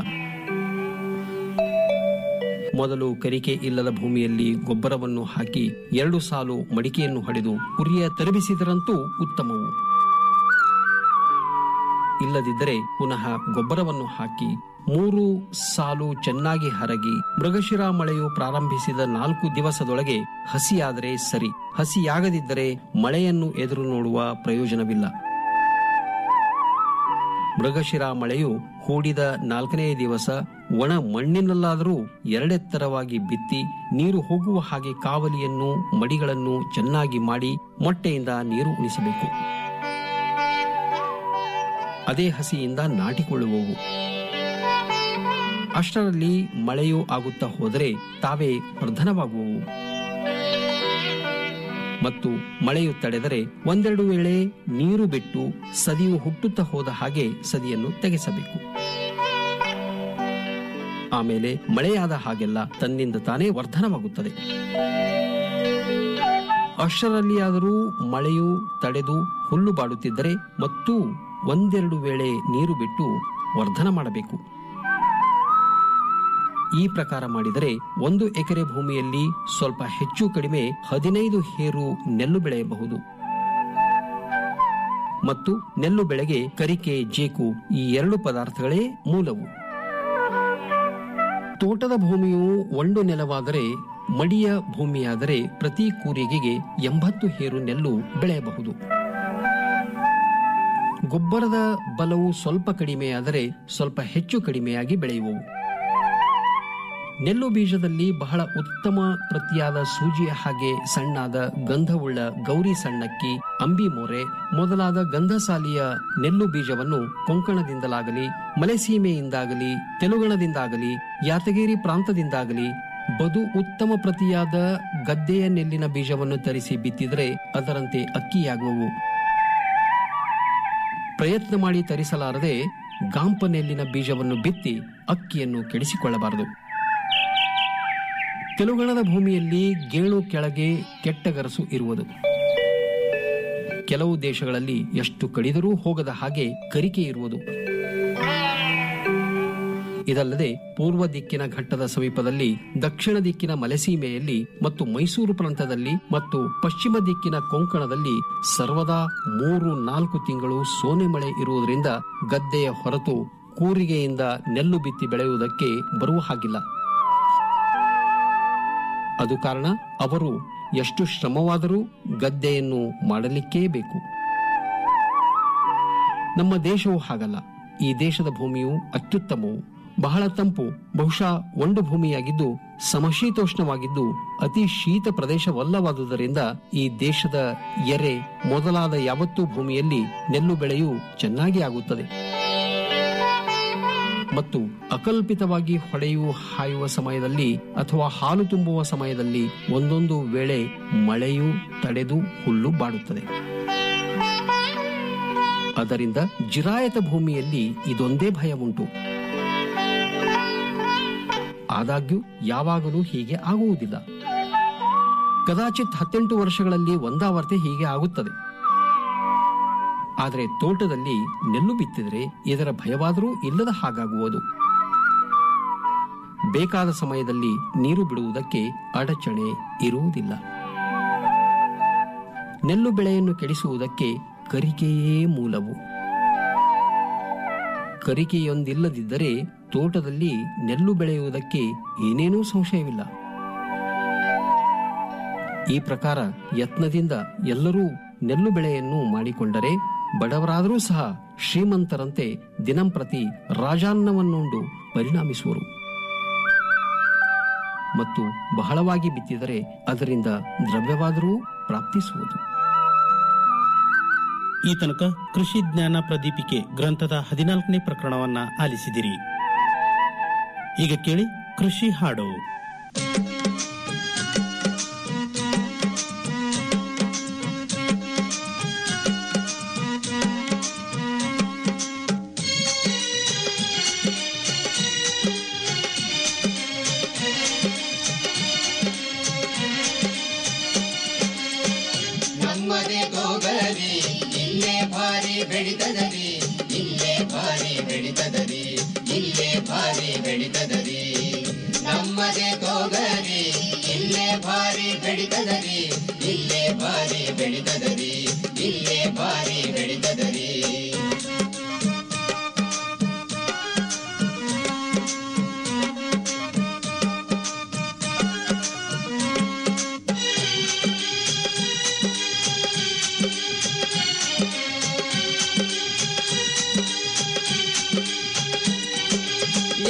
ಮೊದಲು ಕರಿಕೆ ಇಲ್ಲದ ಭೂಮಿಯಲ್ಲಿ ಗೊಬ್ಬರವನ್ನು ಹಾಕಿ ಎರಡು ಸಾಲು ಮಡಿಕೆಯನ್ನು ಹೊಡೆದು ಉರಿಯ ತರಬಿಸಿದರಂತೂ ಉತ್ತಮವು ಇಲ್ಲದಿದ್ದರೆ ಪುನಃ ಗೊಬ್ಬರವನ್ನು ಹಾಕಿ ಮೂರು ಸಾಲು ಚೆನ್ನಾಗಿ ಹರಗಿ ಮೃಗಶಿರ ಮಳೆಯು ಪ್ರಾರಂಭಿಸಿದ ನಾಲ್ಕು ದಿವಸದೊಳಗೆ ಹಸಿಯಾದರೆ ಸರಿ ಹಸಿಯಾಗದಿದ್ದರೆ ಮಳೆಯನ್ನು ಎದುರು ನೋಡುವ ಪ್ರಯೋಜನವಿಲ್ಲ ಮೃಗಶಿರ ಮಳೆಯು ಹೂಡಿದ ನಾಲ್ಕನೇ ದಿವಸ ಒಣ ಮಣ್ಣಿನಲ್ಲಾದರೂ ಎರಡೆತ್ತರವಾಗಿ ಬಿತ್ತಿ ನೀರು ಹೋಗುವ ಹಾಗೆ ಕಾವಲಿಯನ್ನು ಮಡಿಗಳನ್ನು ಚೆನ್ನಾಗಿ ಮಾಡಿ ಮೊಟ್ಟೆಯಿಂದ ನೀರು ಉಣಿಸಬೇಕು ಅದೇ ಹಸಿಯಿಂದ ನಾಟಿಕೊಳ್ಳುವವು ಅಷ್ಟರಲ್ಲಿ ಮಳೆಯು ಆಗುತ್ತಾ ಹೋದರೆ ತಾವೇ ವರ್ಧನವಾಗುವವು ಮತ್ತು ಮಳೆಯು ತಡೆದರೆ ಒಂದೆರಡು ವೇಳೆ ನೀರು ಬಿಟ್ಟು ಸದಿಯು ಹುಟ್ಟುತ್ತಾ ಹೋದ ಹಾಗೆ ಸದಿಯನ್ನು ತೆಗೆಸಬೇಕು ಆಮೇಲೆ ಮಳೆಯಾದ ಹಾಗೆಲ್ಲ ತನ್ನಿಂದ ತಾನೇ ವರ್ಧನವಾಗುತ್ತದೆ ಅಷ್ಟರಲ್ಲಿಯಾದರೂ ಮಳೆಯು ತಡೆದು ಹುಲ್ಲು ಬಾಡುತ್ತಿದ್ದರೆ ಮತ್ತು ಒಂದೆರಡು ವೇಳೆ ನೀರು ಬಿಟ್ಟು ವರ್ಧನ ಮಾಡಬೇಕು ಈ ಪ್ರಕಾರ ಮಾಡಿದರೆ ಒಂದು ಎಕರೆ ಭೂಮಿಯಲ್ಲಿ ಸ್ವಲ್ಪ ಹೆಚ್ಚು ಕಡಿಮೆ ಹದಿನೈದು ಹೇರು ನೆಲ್ಲು ಬೆಳೆಯಬಹುದು ಮತ್ತು ನೆಲ್ಲು ಬೆಳೆಗೆ ಕರಿಕೆ ಜೇಕು ಈ ಎರಡು ಪದಾರ್ಥಗಳೇ ಮೂಲವು ತೋಟದ ಭೂಮಿಯು ಒಂದು ನೆಲವಾದರೆ ಮಡಿಯ ಭೂಮಿಯಾದರೆ ಪ್ರತಿ ಕೂರಿಗೆಗೆ ಎಂಬತ್ತು ಹೇರು ನೆಲ್ಲು ಬೆಳೆಯಬಹುದು ಗೊಬ್ಬರದ ಬಲವು ಸ್ವಲ್ಪ ಕಡಿಮೆಯಾದರೆ ಸ್ವಲ್ಪ ಹೆಚ್ಚು ಕಡಿಮೆಯಾಗಿ ಬೆಳೆಯುವವು ನೆಲ್ಲು ಬೀಜದಲ್ಲಿ ಬಹಳ ಉತ್ತಮ ಪ್ರತಿಯಾದ ಸೂಜಿಯ ಹಾಗೆ ಸಣ್ಣಾದ ಗಂಧವುಳ್ಳ ಗೌರಿ ಸಣ್ಣಕ್ಕಿ ಅಂಬಿ ಮೋರೆ ಮೊದಲಾದ ಗಂಧಸಾಲಿಯ ನೆಲ್ಲು ಬೀಜವನ್ನು ಕೊಂಕಣದಿಂದಲಾಗಲಿ ಮಲೆಸೀಮೆಯಿಂದಾಗಲಿ ತೆಲುಗಣದಿಂದಾಗಲಿ ಯಾತಗಿರಿ ಪ್ರಾಂತದಿಂದಾಗಲಿ ಬದು ಉತ್ತಮ ಪ್ರತಿಯಾದ ಗದ್ದೆಯ ನೆಲ್ಲಿನ ಬೀಜವನ್ನು ತರಿಸಿ ಬಿತ್ತಿದರೆ ಅದರಂತೆ ಅಕ್ಕಿಯಾಗುವವು ಪ್ರಯತ್ನ ಮಾಡಿ ತರಿಸಲಾರದೆ ಗಾಂಪ ನೆಲ್ಲಿನ ಬೀಜವನ್ನು ಬಿತ್ತಿ ಅಕ್ಕಿಯನ್ನು ಕೆಡಿಸಿಕೊಳ್ಳಬಾರದು ತೆಲುಗಣದ ಭೂಮಿಯಲ್ಲಿ ಗೇಣು ಕೆಳಗೆ ಕೆಟ್ಟಗರಸು ಇರುವುದು ಕೆಲವು ದೇಶಗಳಲ್ಲಿ ಎಷ್ಟು ಕಡಿದರೂ ಹೋಗದ ಹಾಗೆ ಕರಿಕೆ ಇರುವುದು ಇದಲ್ಲದೆ ಪೂರ್ವ ದಿಕ್ಕಿನ ಘಟ್ಟದ ಸಮೀಪದಲ್ಲಿ ದಕ್ಷಿಣ ದಿಕ್ಕಿನ ಮಲೆಸೀಮೆಯಲ್ಲಿ ಮತ್ತು ಮೈಸೂರು ಪ್ರಾಂತದಲ್ಲಿ ಮತ್ತು ಪಶ್ಚಿಮ ದಿಕ್ಕಿನ ಕೊಂಕಣದಲ್ಲಿ ಸರ್ವದಾ ಮೂರು ನಾಲ್ಕು ತಿಂಗಳು ಸೋನೆ ಮಳೆ ಇರುವುದರಿಂದ ಗದ್ದೆಯ ಹೊರತು ಕೂರಿಗೆಯಿಂದ ನೆಲ್ಲು ಬಿತ್ತಿ ಬೆಳೆಯುವುದಕ್ಕೆ ಬರುವ ಹಾಗಿಲ್ಲ ಅದು ಕಾರಣ ಅವರು ಎಷ್ಟು ಶ್ರಮವಾದರೂ ಗದ್ದೆಯನ್ನು ಮಾಡಲಿಕ್ಕೇ ಬೇಕು ನಮ್ಮ ದೇಶವು ಹಾಗಲ್ಲ ಈ ದೇಶದ ಭೂಮಿಯು ಅತ್ಯುತ್ತಮವು ಬಹಳ ತಂಪು ಬಹುಶಃ ಒಂದು ಭೂಮಿಯಾಗಿದ್ದು ಸಮಶೀತೋಷ್ಣವಾಗಿದ್ದು ಅತಿ ಶೀತ ಪ್ರದೇಶವಲ್ಲವಾದುದರಿಂದ ಈ ದೇಶದ ಎರೆ ಮೊದಲಾದ ಯಾವತ್ತೂ ಭೂಮಿಯಲ್ಲಿ ನೆಲ್ಲು ಬೆಳೆಯು ಚೆನ್ನಾಗಿ ಆಗುತ್ತದೆ ಮತ್ತು ಅಕಲ್ಪಿತವಾಗಿ ಹೊಳೆಯು ಹಾಯುವ ಸಮಯದಲ್ಲಿ ಅಥವಾ ಹಾಲು ತುಂಬುವ ಸಮಯದಲ್ಲಿ ಒಂದೊಂದು ವೇಳೆ ಮಳೆಯು ತಡೆದು ಹುಲ್ಲು ಬಾಡುತ್ತದೆ ಅದರಿಂದ ಜಿರಾಯತ ಭೂಮಿಯಲ್ಲಿ ಇದೊಂದೇ ಭಯ ಉಂಟು ಆದಾಗ್ಯೂ ಯಾವಾಗಲೂ ಹೀಗೆ ಆಗುವುದಿಲ್ಲ ಕದಾಚಿತ್ ಹತ್ತೆಂಟು ವರ್ಷಗಳಲ್ಲಿ ಒಂದಾವರ್ತಿ ಹೀಗೆ ಆಗುತ್ತದೆ ಆದರೆ ತೋಟದಲ್ಲಿ ನೆಲ್ಲು ಬಿತ್ತಿದರೆ ಇದರ ಭಯವಾದರೂ ಇಲ್ಲದ ಹಾಗಾಗುವುದು ಬೇಕಾದ ಸಮಯದಲ್ಲಿ ನೀರು ಬಿಡುವುದಕ್ಕೆ ಅಡಚಣೆ ಇರುವುದಿಲ್ಲ ನೆಲ್ಲು ಬೆಳೆಯನ್ನು ಕೆಡಿಸುವುದಕ್ಕೆ ಕರಿಕೆಯೇ ಮೂಲವು ಕರಿಕೆಯೊಂದಿಲ್ಲದಿದ್ದರೆ ತೋಟದಲ್ಲಿ ನೆಲ್ಲು ಬೆಳೆಯುವುದಕ್ಕೆ ಏನೇನೂ ಸಂಶಯವಿಲ್ಲ ಈ ಪ್ರಕಾರ ಯತ್ನದಿಂದ ಎಲ್ಲರೂ ನೆಲ್ಲು ಬೆಳೆಯನ್ನು ಮಾಡಿಕೊಂಡರೆ ಬಡವರಾದರೂ ಸಹ ಶ್ರೀಮಂತರಂತೆ ದಿನಂಪ್ರತಿ ರಾಜಾನ್ನವನ್ನುಂಡು ಪರಿಣಾಮಿಸುವರು ಮತ್ತು ಬಹಳವಾಗಿ ಬಿತ್ತಿದರೆ ಅದರಿಂದ ದ್ರವ್ಯವಾದರೂ ಪ್ರಾಪ್ತಿಸುವುದು ಈ ತನಕ ಕೃಷಿ ಜ್ಞಾನ ಪ್ರದೀಪಿಕೆ ಗ್ರಂಥದ ಹದಿನಾಲ್ಕನೇ ಪ್ರಕರಣವನ್ನ ಆಲಿಸಿದಿರಿ ಈಗ ಕೇಳಿ ಕೃಷಿ ಹಾಡು ನಮ್ಮದೇ ಗೋಗರಿ ಇಲ್ಲೇ ಭಾರಿ ಬೆಳಿತದರಿ ಇಲ್ಲೇ ಭಾರಿ ಬೆಳಿತದರಿ ಇಲ್ಲೇ ಭಾರಿ ಬೆಳಿತದರಿ ನಮ್ಮದೇ ಗೋಗರಿ ಇಲ್ಲೇ ಭಾರಿ ಬೆಳಿತದರಿ ಇಲ್ಲೇ ಭಾರಿ ಬೆಳಿತದರಿ ಇಲ್ಲೇ ಭಾರಿ ಬೆಳಿತದರಿ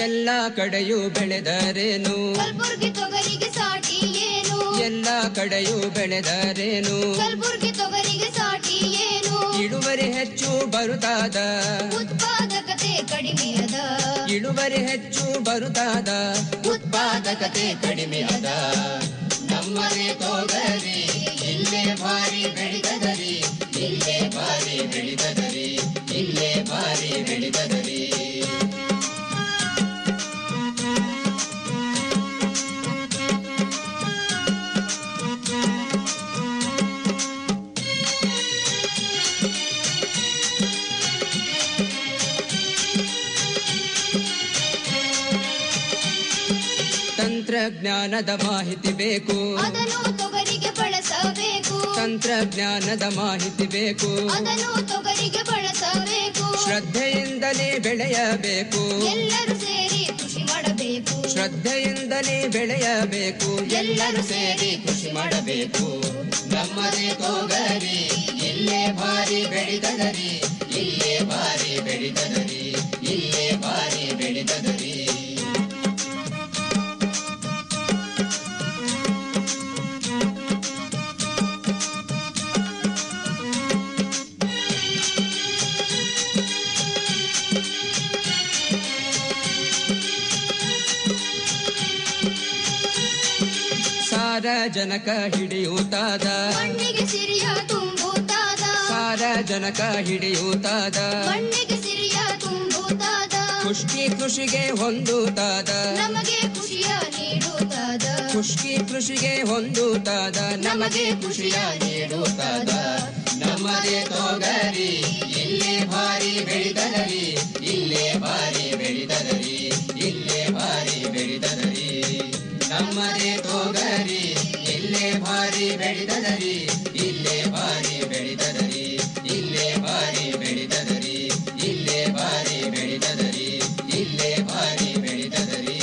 ಎಲ್ಲ ಕಡೆಯೂ ಬೆಳೆದರೇನು ಕಲ್ಬುರ್ಗಿ ತೊಗರಿಗೆ ಸಾಟಿ ಏನು ಎಲ್ಲ ಕಡೆಯೂ ಬೆಳೆದರೇನು ಕಲ್ಬುರ್ಗಿ ತೊಗರಿಗೆ ಸಾಟಿ ಏನು ಇಳುವರಿ ಹೆಚ್ಚು ಬರುತ್ತಾದ ಉತ್ಪಾದಕತೆ ಕಡಿಮೆಯದ ಇಳುವರಿ ಹೆಚ್ಚು ಬರುತ್ತಾದ ಉತ್ಪಾದಕತೆ ಕಡಿಮೆ ಅದ ನಮ್ಮನೆ ತೋಗರಿ ಇಲ್ಲೇ ಭಾರಿ ಬೆಳಿತದರಿ ಇಲ್ಲೇ ಭಾರಿ ಬೆಳಿತದರಿ ಇಲ್ಲೇ ಭಾರಿ ಬೆಳಿತದರಿ ತಂತ್ರಜ್ಞಾನದ ಮಾಹಿತಿ ಬೇಕು ಅದನ್ನು ತೊಗರಿಗೆ ಬಳಸಬೇಕು ತಂತ್ರಜ್ಞಾನದ ಮಾಹಿತಿ ಬೇಕು ಅದನ್ನು ತೊಗರಿಗೆ ಬಳಸಬೇಕು ಶ್ರದ್ಧೆಯಿಂದಲೇ ಬೆಳೆಯಬೇಕು ಎಲ್ಲರೂ ಸೇರಿ ಕೃಷಿ ಮಾಡಬೇಕು ಶ್ರದ್ಧೆಯಿಂದಲೇ ಬೆಳೆಯಬೇಕು ಎಲ್ಲರೂ ಸೇರಿ ಕೃಷಿ ಮಾಡಬೇಕು ನಮ್ಮದೇ ತೋಗರಿ ಇಲ್ಲೇ ಭಾರಿ ಬೆಳಿತದರಿ ಇಲ್ಲೇ ಭಾರಿ ಬೆಳಿತದರಿ ಇಲ್ಲೇ ಭಾರಿ ಬೆಳಿತದರಿ ಸಾರಜನಕ ಹಿಡಿಯುತ್ತಾದ ಮಣ್ಣಿಗೆ ಸಿರಿಯ ತುಂಬುತ್ತಾದ ಸಾರಜನಕ ಹಿಡಿಯುತ್ತಾದ ಮಣ್ಣಿಗೆ ಸಿರಿಯ ತುಂಬುತ್ತಾದ ಖುಷ್ಕಿ ಕೃಷಿಗೆ ಹೊಂದುತ್ತಾದ ನಮಗೆ ಖುಷಿಯ ನೀಡುತ್ತಾದ ಖುಷ್ಕಿ ಕೃಷಿಗೆ ಹೊಂದುತ್ತಾದ ನಮಗೆ ಖುಷಿಯ ನೀಡುತ್ತಾದ ನಮ್ಮದೇ ತೋಗರಿ ಇಲ್ಲೇ ಭಾರಿ ಬೆಳಿತದರಿ ಇಲ್ಲೇ ಭಾರಿ ಬೆಳಿತದರಿ ಇಲ್ಲೇ ಭಾರಿ ಬೆಳಿತದರಿ ನಮ್ಮದೇ ತೋಗರಿ ಇಲ್ಲೇ ಭಾರಿ ಬೆಳಿತದರಿ ಇಲ್ಲೇ ಭಾರಿ ಬೆಳಿತದರಿ ಇಲ್ಲೇ ಭಾರಿ ಬೆಳಿತದರಿ ಇಲ್ಲೇ ಭಾರಿ ಬೆಳಿತದರಿ ಇಲ್ಲೇ ಭಾರಿ ಬೆಳಿತದರಿ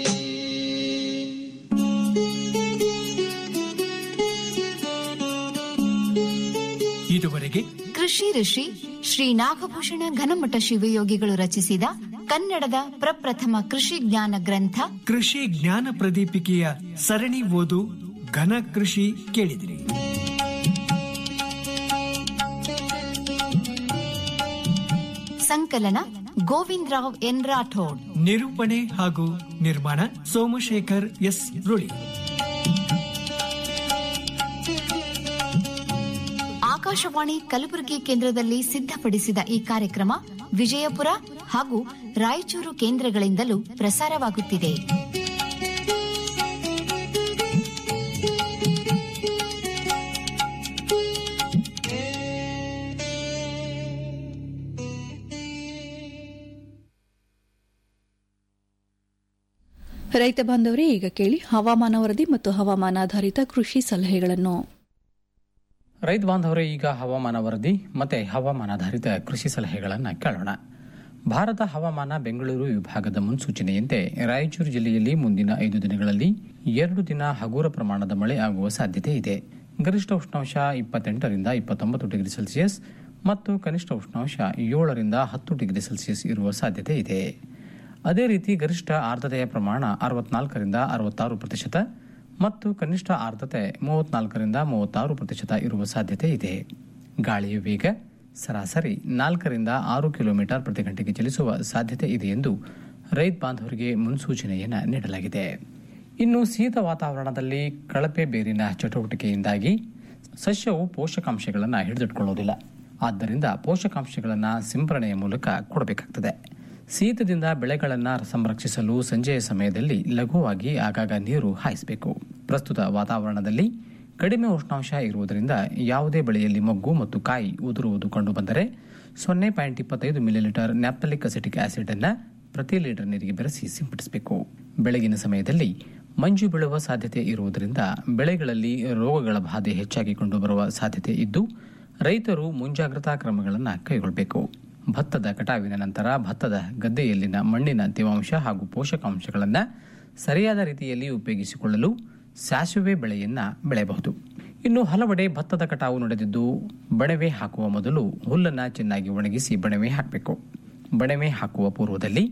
ಇದುವರೆಗೆ ಕೃಷಿ ಋಷಿ ಶ್ರೀ ನಾಗಭೂಷಣ ಘನಮಠ ಶಿವಯೋಗಿಗಳು ರಚಿಸಿದ ಕನ್ನಡದ ಪ್ರಪ್ರಥಮ ಕೃಷಿ ಜ್ಞಾನ ಗ್ರಂಥ ಕೃಷಿ ಜ್ಞಾನ ಪ್ರದೀಪಿಕೆಯ ಸರಣಿ ಓದು ಘನ ಕೃಷಿ ಕೇಳಿದಿರಿ ಸಂಕಲನ ಗೋವಿಂದರಾವ್ ಎನ್ ರಾಠೋಡ್ ನಿರೂಪಣೆ ಹಾಗೂ ನಿರ್ಮಾಣ ಸೋಮಶೇಖರ್ ಎಸ್ ರುಳಿ ಆಕಾಶವಾಣಿ ಕಲಬುರಗಿ ಕೇಂದ್ರದಲ್ಲಿ ಸಿದ್ಧಪಡಿಸಿದ ಈ ಕಾರ್ಯಕ್ರಮ ವಿಜಯಪುರ ಹಾಗೂ ರಾಯಚೂರು ಕೇಂದ್ರಗಳಿಂದಲೂ ಪ್ರಸಾರವಾಗುತ್ತಿದೆ ರೈತ ಬಾಂಧವರೇ ಈಗ ಕೇಳಿ ಹವಾಮಾನ ವರದಿ ಮತ್ತು ಹವಾಮಾನಾಧಾರಿತ ಕೃಷಿ ಸಲಹೆಗಳನ್ನು ರೈತ ಬಾಂಧವರೇ ಈಗ ಹವಾಮಾನ ವರದಿ ಮತ್ತೆ ಹವಾಮಾನಾಧಾರಿತ ಕೃಷಿ ಸಲಹೆಗಳನ್ನು ಕೇಳೋಣ ಭಾರತ ಹವಾಮಾನ ಬೆಂಗಳೂರು ವಿಭಾಗದ ಮುನ್ಸೂಚನೆಯಂತೆ ರಾಯಚೂರು ಜಿಲ್ಲೆಯಲ್ಲಿ ಮುಂದಿನ ಐದು ದಿನಗಳಲ್ಲಿ ಎರಡು ದಿನ ಹಗುರ ಪ್ರಮಾಣದ ಮಳೆ ಆಗುವ ಸಾಧ್ಯತೆ ಇದೆ ಗರಿಷ್ಠ ಉಷ್ಣಾಂಶ ಇಪ್ಪತ್ತೆಂಟರಿಂದ ಇಪ್ಪತ್ತೊಂಬತ್ತು ಡಿಗ್ರಿ ಸೆಲ್ಸಿಯಸ್ ಮತ್ತು ಕನಿಷ್ಠ ಉಷ್ಣಾಂಶ ಏಳರಿಂದ ಹತ್ತು ಡಿಗ್ರಿ ಸೆಲ್ಸಿಯಸ್ ಇರುವ ಸಾಧ್ಯತೆ ಇದೆ ಅದೇ ರೀತಿ ಗರಿಷ್ಠ ಆರ್ದ್ರತೆಯ ಪ್ರಮಾಣ ಅರವತ್ನಾಲ್ಕರಿಂದ ಅರವತ್ತಾರು ಪ್ರತಿಶತ ಮತ್ತು ಕನಿಷ್ಠ ಆರ್ದ್ರತೆ ಮೂವತ್ನಾಲ್ಕರಿಂದ ಮೂವತ್ತಾರು ಪ್ರತಿಶತ ಇರುವ ಸಾಧ್ಯತೆ ಇದೆ ಗಾಳಿಯ ವೇಗ ಸರಾಸರಿ ನಾಲ್ಕರಿಂದ ಆರು ಕಿಲೋಮೀಟರ್ ಪ್ರತಿ ಗಂಟೆಗೆ ಚಲಿಸುವ ಸಾಧ್ಯತೆ ಇದೆ ಎಂದು ರೈತ ಬಾಂಧವರಿಗೆ ಮುನ್ಸೂಚನೆಯನ್ನು ನೀಡಲಾಗಿದೆ ಇನ್ನು ಶೀತ ವಾತಾವರಣದಲ್ಲಿ ಕಳಪೆ ಬೇರಿನ ಚಟುವಟಿಕೆಯಿಂದಾಗಿ ಸಸ್ಯವು ಪೋಷಕಾಂಶಗಳನ್ನು ಹಿಡಿದಿಟ್ಕೊಳ್ಳೋದಿಲ್ಲ ಆದ್ದರಿಂದ ಪೋಷಕಾಂಶಗಳನ್ನು ಸಿಂಪರಣೆಯ ಮೂಲಕ ಕೊಡಬೇಕಾಗ್ತದೆ ಶೀತದಿಂದ ಬೆಳೆಗಳನ್ನು ಸಂರಕ್ಷಿಸಲು ಸಂಜೆಯ ಸಮಯದಲ್ಲಿ ಲಘುವಾಗಿ ಆಗಾಗ ನೀರು ಹಾಯಿಸಬೇಕು ಪ್ರಸ್ತುತ ವಾತಾವರಣದಲ್ಲಿ ಕಡಿಮೆ ಉಷ್ಣಾಂಶ ಇರುವುದರಿಂದ ಯಾವುದೇ ಬೆಳೆಯಲ್ಲಿ ಮೊಗ್ಗು ಮತ್ತು ಕಾಯಿ ಉದುರುವುದು ಕಂಡುಬಂದರೆ ಸೊನ್ನೆ ಪಾಯಿಂಟ್ ಇಪ್ಪತ್ತೈದು ಮಿಲಿಲೀಟರ್ ನ್ಯಾಪ್ತಲಿಕ್ ಅಸಿಟಿಕ್ ಆಸಿಡ್ ಅನ್ನು ಪ್ರತಿ ಲೀಟರ್ ನೀರಿಗೆ ಬೆರೆಸಿ ಸಿಂಪಡಿಸಬೇಕು ಬೆಳಗಿನ ಸಮಯದಲ್ಲಿ ಮಂಜು ಬೀಳುವ ಸಾಧ್ಯತೆ ಇರುವುದರಿಂದ ಬೆಳೆಗಳಲ್ಲಿ ರೋಗಗಳ ಬಾಧೆ ಹೆಚ್ಚಾಗಿ ಕಂಡುಬರುವ ಸಾಧ್ಯತೆ ಇದ್ದು ರೈತರು ಮುಂಜಾಗ್ರತಾ ಕ್ರಮಗಳನ್ನು ಕೈಗೊಳ್ಳಬೇಕು ಭತ್ತದ ಕಟಾವಿನ ನಂತರ ಭತ್ತದ ಗದ್ದೆಯಲ್ಲಿನ ಮಣ್ಣಿನ ತೇವಾಂಶ ಹಾಗೂ ಪೋಷಕಾಂಶಗಳನ್ನು ಸರಿಯಾದ ರೀತಿಯಲ್ಲಿ ಉಪಯೋಗಿಸಿಕೊಳ್ಳಲು ಸಾಸುವೆ ಬೆಳೆಯನ್ನ ಬೆಳೆಯಬಹುದು ಇನ್ನು ಹಲವೆಡೆ ಭತ್ತದ ಕಟಾವು ನಡೆದಿದ್ದು ಬಣವೆ ಹಾಕುವ ಮೊದಲು ಹುಲ್ಲನ್ನು ಚೆನ್ನಾಗಿ ಒಣಗಿಸಿ ಬಣವೆ ಹಾಕಬೇಕು ಬಣವೆ ಹಾಕುವ ಪೂರ್ವದಲ್ಲಿ